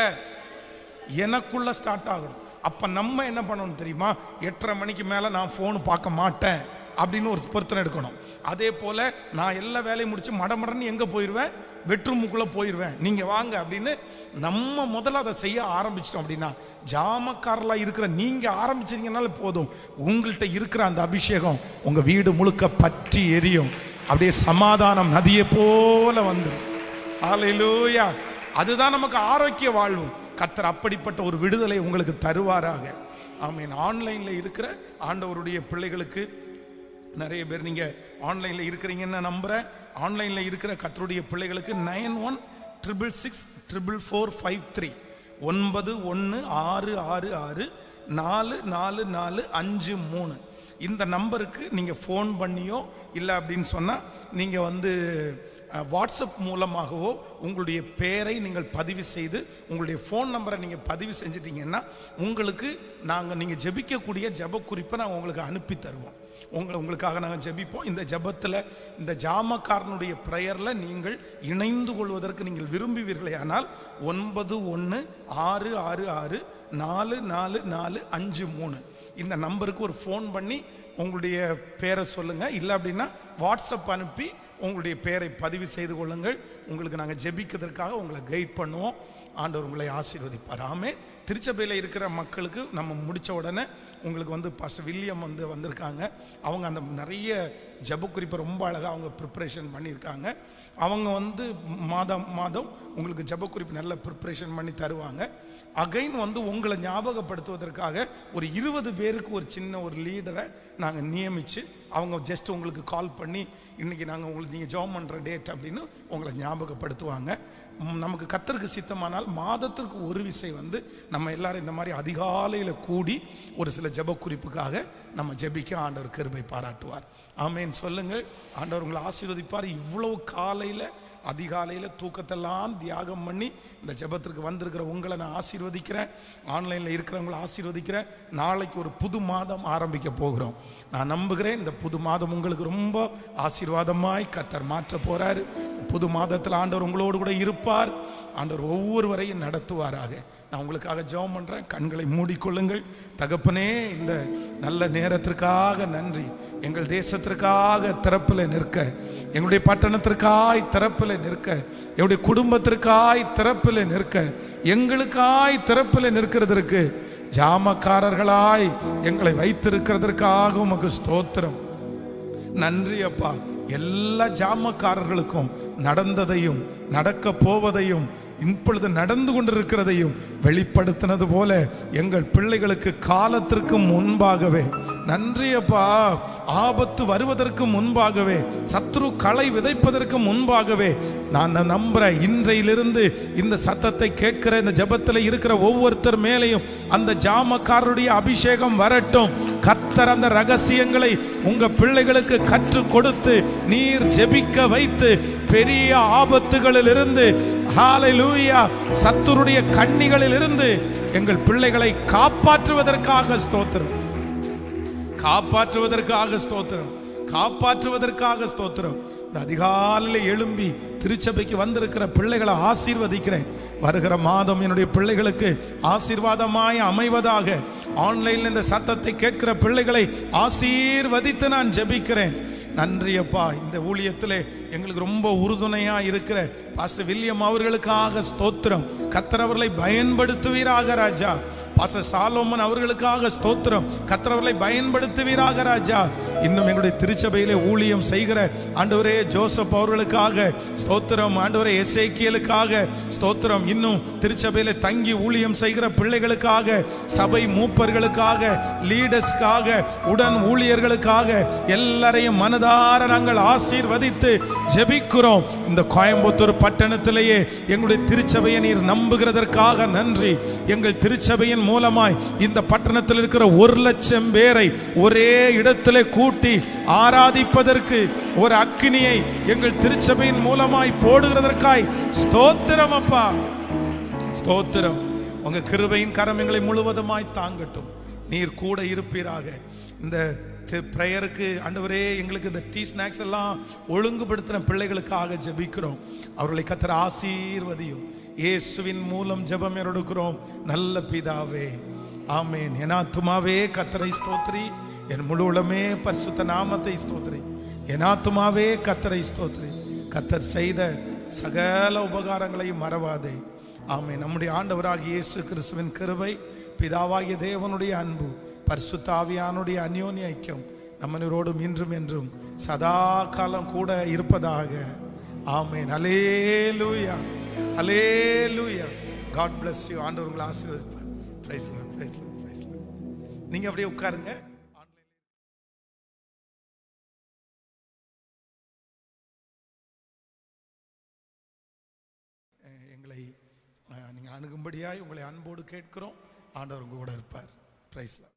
S1: எனக்குள்ள ஸ்டார்ட் ஆகணும் அப்ப நம்ம என்ன பண்ணணும் தெரியுமா எட்டரை மணிக்கு மேல நான் ஃபோன் பார்க்க மாட்டேன் அப்படின்னு ஒரு பொருத்தனை எடுக்கணும் அதே போல நான் எல்லா வேலையும் முடிச்சு மடமடன்னு எங்க போயிடுவேன் பெட்ரூமுக்குள்ள போயிடுவேன் நீங்க வாங்க அப்படின்னு நம்ம முதல்ல அதை செய்ய ஆரம்பிச்சிட்டோம் அப்படின்னா ஜாமக்காரலா இருக்கிற நீங்க ஆரம்பிச்சீங்கனால போதும் உங்கள்கிட்ட இருக்கிற அந்த அபிஷேகம் உங்க வீடு முழுக்க பற்றி எரியும் அப்படியே சமாதானம் நதியை போல வந்துடும் ஹalleluya அதுதான் நமக்கு ஆரோக்கிய வாழ்வு கத்தர் அப்படிப்பட்ட ஒரு விடுதலை உங்களுக்கு தருவாராக ஆமீன் ஆன்லைன்ல இருக்கிற ஆண்டவருடைய பிள்ளைகளுக்கு நிறைய பேர் நீங்க ஆன்லைன்ல இருக்கிறீங்கன்னு நான் நம்புறேன் ஆன்லைன்ல இருக்கிற கத்தருடைய பிள்ளைகளுக்கு nine one triple six triple four five three ஒன்பது ஒன்று ஆறு ஆறு ஆறு நாலு நாலு நாலு அஞ்சு மூணு இந்த நம்பருக்கு நீங்கள் ஃபோன் பண்ணியோ இல்லை அப்படின்னு சொன்னால் நீங்கள் வந்து அஹ், வாட்ஸ்அப் மூலமாகவோ உங்களுடைய பெயரை நீங்கள் பதிவு செய்து உங்களுடைய ஃபோன் நம்பரை நீங்கள் பதிவு செஞ்சிட்டீங்கன்னா உங்களுக்கு நாங்கள் நீங்கள் ஜெபிக்கக்கூடிய ஜெப குறிப்பை நாங்கள் உங்களுக்கு அனுப்பி தருவோம் உங்களை உங்களுக்காக நாங்கள் ஜெபிப்போம் இந்த ஜெபத்தில் இந்த ஜாமக்காரனுடைய ப்ரேயரில் நீங்கள் இணைந்து கொள்வதற்கு நீங்கள் விரும்புவீர்களே ஆனால் ஒன்பது ஒன்று ஆறு ஆறு ஆறு நாலு நாலு நாலு அஞ்சு மூணு இந்த நம்பருக்கு ஒரு ஃபோன் பண்ணி உங்களுடைய பேரை சொல்லுங்கள் இல்லை அப்படின்னா வாட்ஸ்அப் அனுப்பி உங்களுடைய பேரை பதிவு செய்து கொள்ளுங்கள் உங்களுக்கு நாங்கள் ஜெபிக்கிறதுக்காக உங்களை கைட் பண்ணுவோம் ஆண்டவர் உங்களை ஆசீர்வதிப்பார் ஆமே திருச்சபையில் இருக்கிற மக்களுக்கு நம்ம முடிச்ச உடனே உங்களுக்கு வந்து பாஸ்டர் வில்லியம் வந்து வந்திருக்காங்க அவங்க அந்த நிறைய ஜெப குறிப்பை ரொம்ப அழகாக அவங்க ப்ரிப்பரேஷன் பண்ணியிருக்காங்க அவங்க வந்து மாதம் மாதம் உங்களுக்கு ஜெப குறிப்பு நல்ல ப்ரிப்பரேஷன் பண்ணி தருவாங்க அகைன் வந்து உங்களை ஞாபகப்படுத்துவதற்காக ஒரு இருபது பேருக்கு ஒரு சின்ன ஒரு லீடரை நாங்கள் நியமித்து அவங்க ஜஸ்ட் உங்களுக்கு கால் பண்ணி இன்னைக்கு நாங்கள் உங்களுக்கு நீங்கள் ஜாம் பண்ணுற டேட் அப்படின்னு உங்களை ஞாபகப்படுத்துவாங்க ம், நமக்கு கத்தருக்கு சித்தமானால் மாதத்திற்கு ஒரு விசை வந்து நம்ம எல்லாரும் இந்த மாதிரி அதிகாலையில் கூடி ஒரு சில ஜெப குறிப்புக்காக நம்ம ஜெபிக்க ஆண்டவர் கிருபை பாராட்டுவார் ஆமேன் சொல்லுங்கள் ஆண்டவர் உங்களை ஆசீர்வதிப்பார் இவ்வளவு காலையில் அதிகாலையில் தூக்கத்தெல்லாம் தியாகம் பண்ணி இந்த ஜெபத்திற்கு வந்திருக்கிற உங்களை நான் ஆசீர்வதிக்கிறேன் ஆன்லைனில் இருக்கிறவங்களை ஆசீர்வதிக்கிறேன் நாளைக்கு ஒரு புது மாதம் ஆரம்பிக்க போகிறோம் நான் நம்புகிறேன் இந்த புது மாதம் உங்களுக்கு ரொம்ப ஆசீர்வாதமாய் கத்தர் மாற்ற போறாரு புது மாதத்தில் ஆண்டவர் உங்களோடு கூட இருப்பார் ஆண்டவர் ஒவ்வொருவரையும் நடத்துவாராக நான் உங்களுக்காக ஜெபம் பண்றேன் கண்களை மூடிக்கொள்ளுங்கள் தகப்பனே இந்த நல்ல நேரத்திற்காக நன்றி எங்கள் தேசத்திற்காக திறப்பில் நிற்க எங்களுடைய பட்டணத்திற்காய் திறப்பில் நிற்க எங்களுடைய குடும்பத்திற்காய் திறப்பில் நிற்க எங்களுக்காய் திறப்பில் நிற்கிறதற்கு ஜாமக்காரர்களாய் எங்களை வைத்திருக்கிறதற்காக உமக்கு ஸ்தோத்திரம் நன்றி அப்பா எல்லா ஜாமக்காரர்களுக்கும் நடந்ததையும் நடக்க போவதையும் இப்பொழுது நடந்து கொண்டிருக்கிறதையும் வெளிப்படுத்தினது போல எங்கள் பிள்ளைகளுக்கு காலத்திற்கு முன்பாகவே நன்றி அப்பா ஆபத்து வருவதற்கு முன்பாகவே சத்ரு களை விதைப்பதற்கு முன்பாகவே நான் நம்புறேன் இன்றையிலிருந்து இந்த சத்தத்தை கேட்கிற இந்த ஜபத்தில் இருக்கிற ஒவ்வொருத்தர் மேலேயும் அந்த ஜாமக்காரருடைய அபிஷேகம் வரட்டும் கர்த்தர் அந்த ரகசியங்களை உங்க பிள்ளைகளுக்கு கற்றுக் கொடுத்து நீர் ஜெபிக்க வைத்து பெரிய ஆபத்துகளில் இருந்து ஹalleluya சத்துருடைய கண்ணிகளில் இருந்து எங்கள் பிள்ளைகளை காப்பாற்றுவதற்காக ஸ்தோத்திரம் காப்பாற்றுவதற்காக ஸ்தோத்திரம் காப்பாற்றுவதற்காக ஸ்தோத்திரம் இந்த அதிகாலையில் எழும்பி திருச்சபைக்கு வந்திருக்கிற பிள்ளைகளை ஆசீர்வதிக்கிறேன் வருகிற மாதம் என்னுடைய பிள்ளைகளுக்கு ஆசீர்வாதமாய் அமைவதாக ஆன்லைனில் இந்த சத்தத்தை கேட்கிற பிள்ளைகளை ஆசீர்வதித்து நான் ஜெபிக்கிறேன் நன்றி அப்பா இந்த ஊழியத்திலே எங்களுக்கு ரொம்ப உறுதுணையா இருக்கிற பாஸ்டர் வில்லியம் அவர்களுக்காக ஸ்தோத்திரம் கத்தர் அவர்களை பயன்படுத்துவீராக ராஜா பாஸ்டர் சாலோமன் அவர்களுக்காக ஸ்தோத்திரம் கத்தரவர்களை பயன்படுத்துவீராக ராஜா இன்னும் எங்களுடைய திருச்சபையிலே ஊழியம் செய்கிற ஆண்டவரே ஜோசப் அவர்களுக்காக ஸ்தோத்திரம் ஆண்டவரே எசேக்கியலுக்காக ஸ்தோத்திரம் இன்னும் திருச்சபையிலே தங்கி ஊழியம் செய்கிற பிள்ளைகளுக்காக சபை மூப்பர்களுக்காக லீடர்ஸ்க்காக உடன் ஊழியர்களுக்காக எல்லாரையும் மனதார நாங்கள் ஆசீர்வதித்து ஜெபிக்கிறோம் இந்த கோயம்புத்தூர் பட்டணத்திலேயே எங்களுடைய திருச்சபையை நீர் நம்புகிறதற்காக நன்றி எங்கள் திருச்சபையின் மூலமாய் இந்த பட்டணத்தில் இருக்கிற ஒரு லட்சம் பேரை ஒரே இடத்திலே கூட்டி ஆராதிப்பதற்கு ஒரு அக்கினியை எங்கள் திருச்சபையின் மூலமாய் போடுகிறதற்காய் ஸ்தோத்திரம் அப்பா ஸ்தோத்திரம் உங்க கிருபையின் கரம் எங்களை முழுவதுமாய் தாங்கட்டும் நீர் கூட இருப்பீராக இந்த ப்ரேயருக்கு ஆண்டவரே எங்களுக்கு இந்த டீ ஸ்நாக்ஸ் எல்லாம் ஒழுங்குபடுத்தின பிள்ளைகளுக்காக ஜெபிக்கிறோம் அவர்களை கத்தர் ஆசீர்வதியும் இயேசுவின் மூலம் ஜெபம் எடுக்கிறோம் நல்ல பிதாவே ஆமேன் என் ஆத்துமாவே கத்தரை ஸ்தோத்ரி என் முழு உளமே பரிசுத்த நாமத்தை ஸ்தோத்ரி என் ஆத்துமாவே கத்தரை ஸ்தோத்ரி கத்தர் செய்த சகல உபகாரங்களையும் மறவாதே ஆமே நம்முடைய ஆண்டவராகிய இயேசு கிறிஸ்துவின் கிருபை பிதாவாகிய தேவனுடைய அன்பு பரிசுத்த ஆவியானுடைய அந்யோன்ய ஐக்கியம் நம்மனரோடும் இன்றும் என்றும் சதா காலம் கூட இருப்பதாக ஆமேன் அலேலூயா அலேலூயா காட் bless யூ ஆண்டவர் உங்களை ஆசீர்வதிப்பார் பிரைஸ் பிரைஸ் பிரைஸ் நீங்க அப்படியே உட்காருங்க அஹ் எங்களை அஹ், நீங்க அணுகும்படியாய் உங்களை அன்போடு கேட்கிறோம் ஆண்டவர் உங்க கூட இருப்பார் பிரைஸ்ல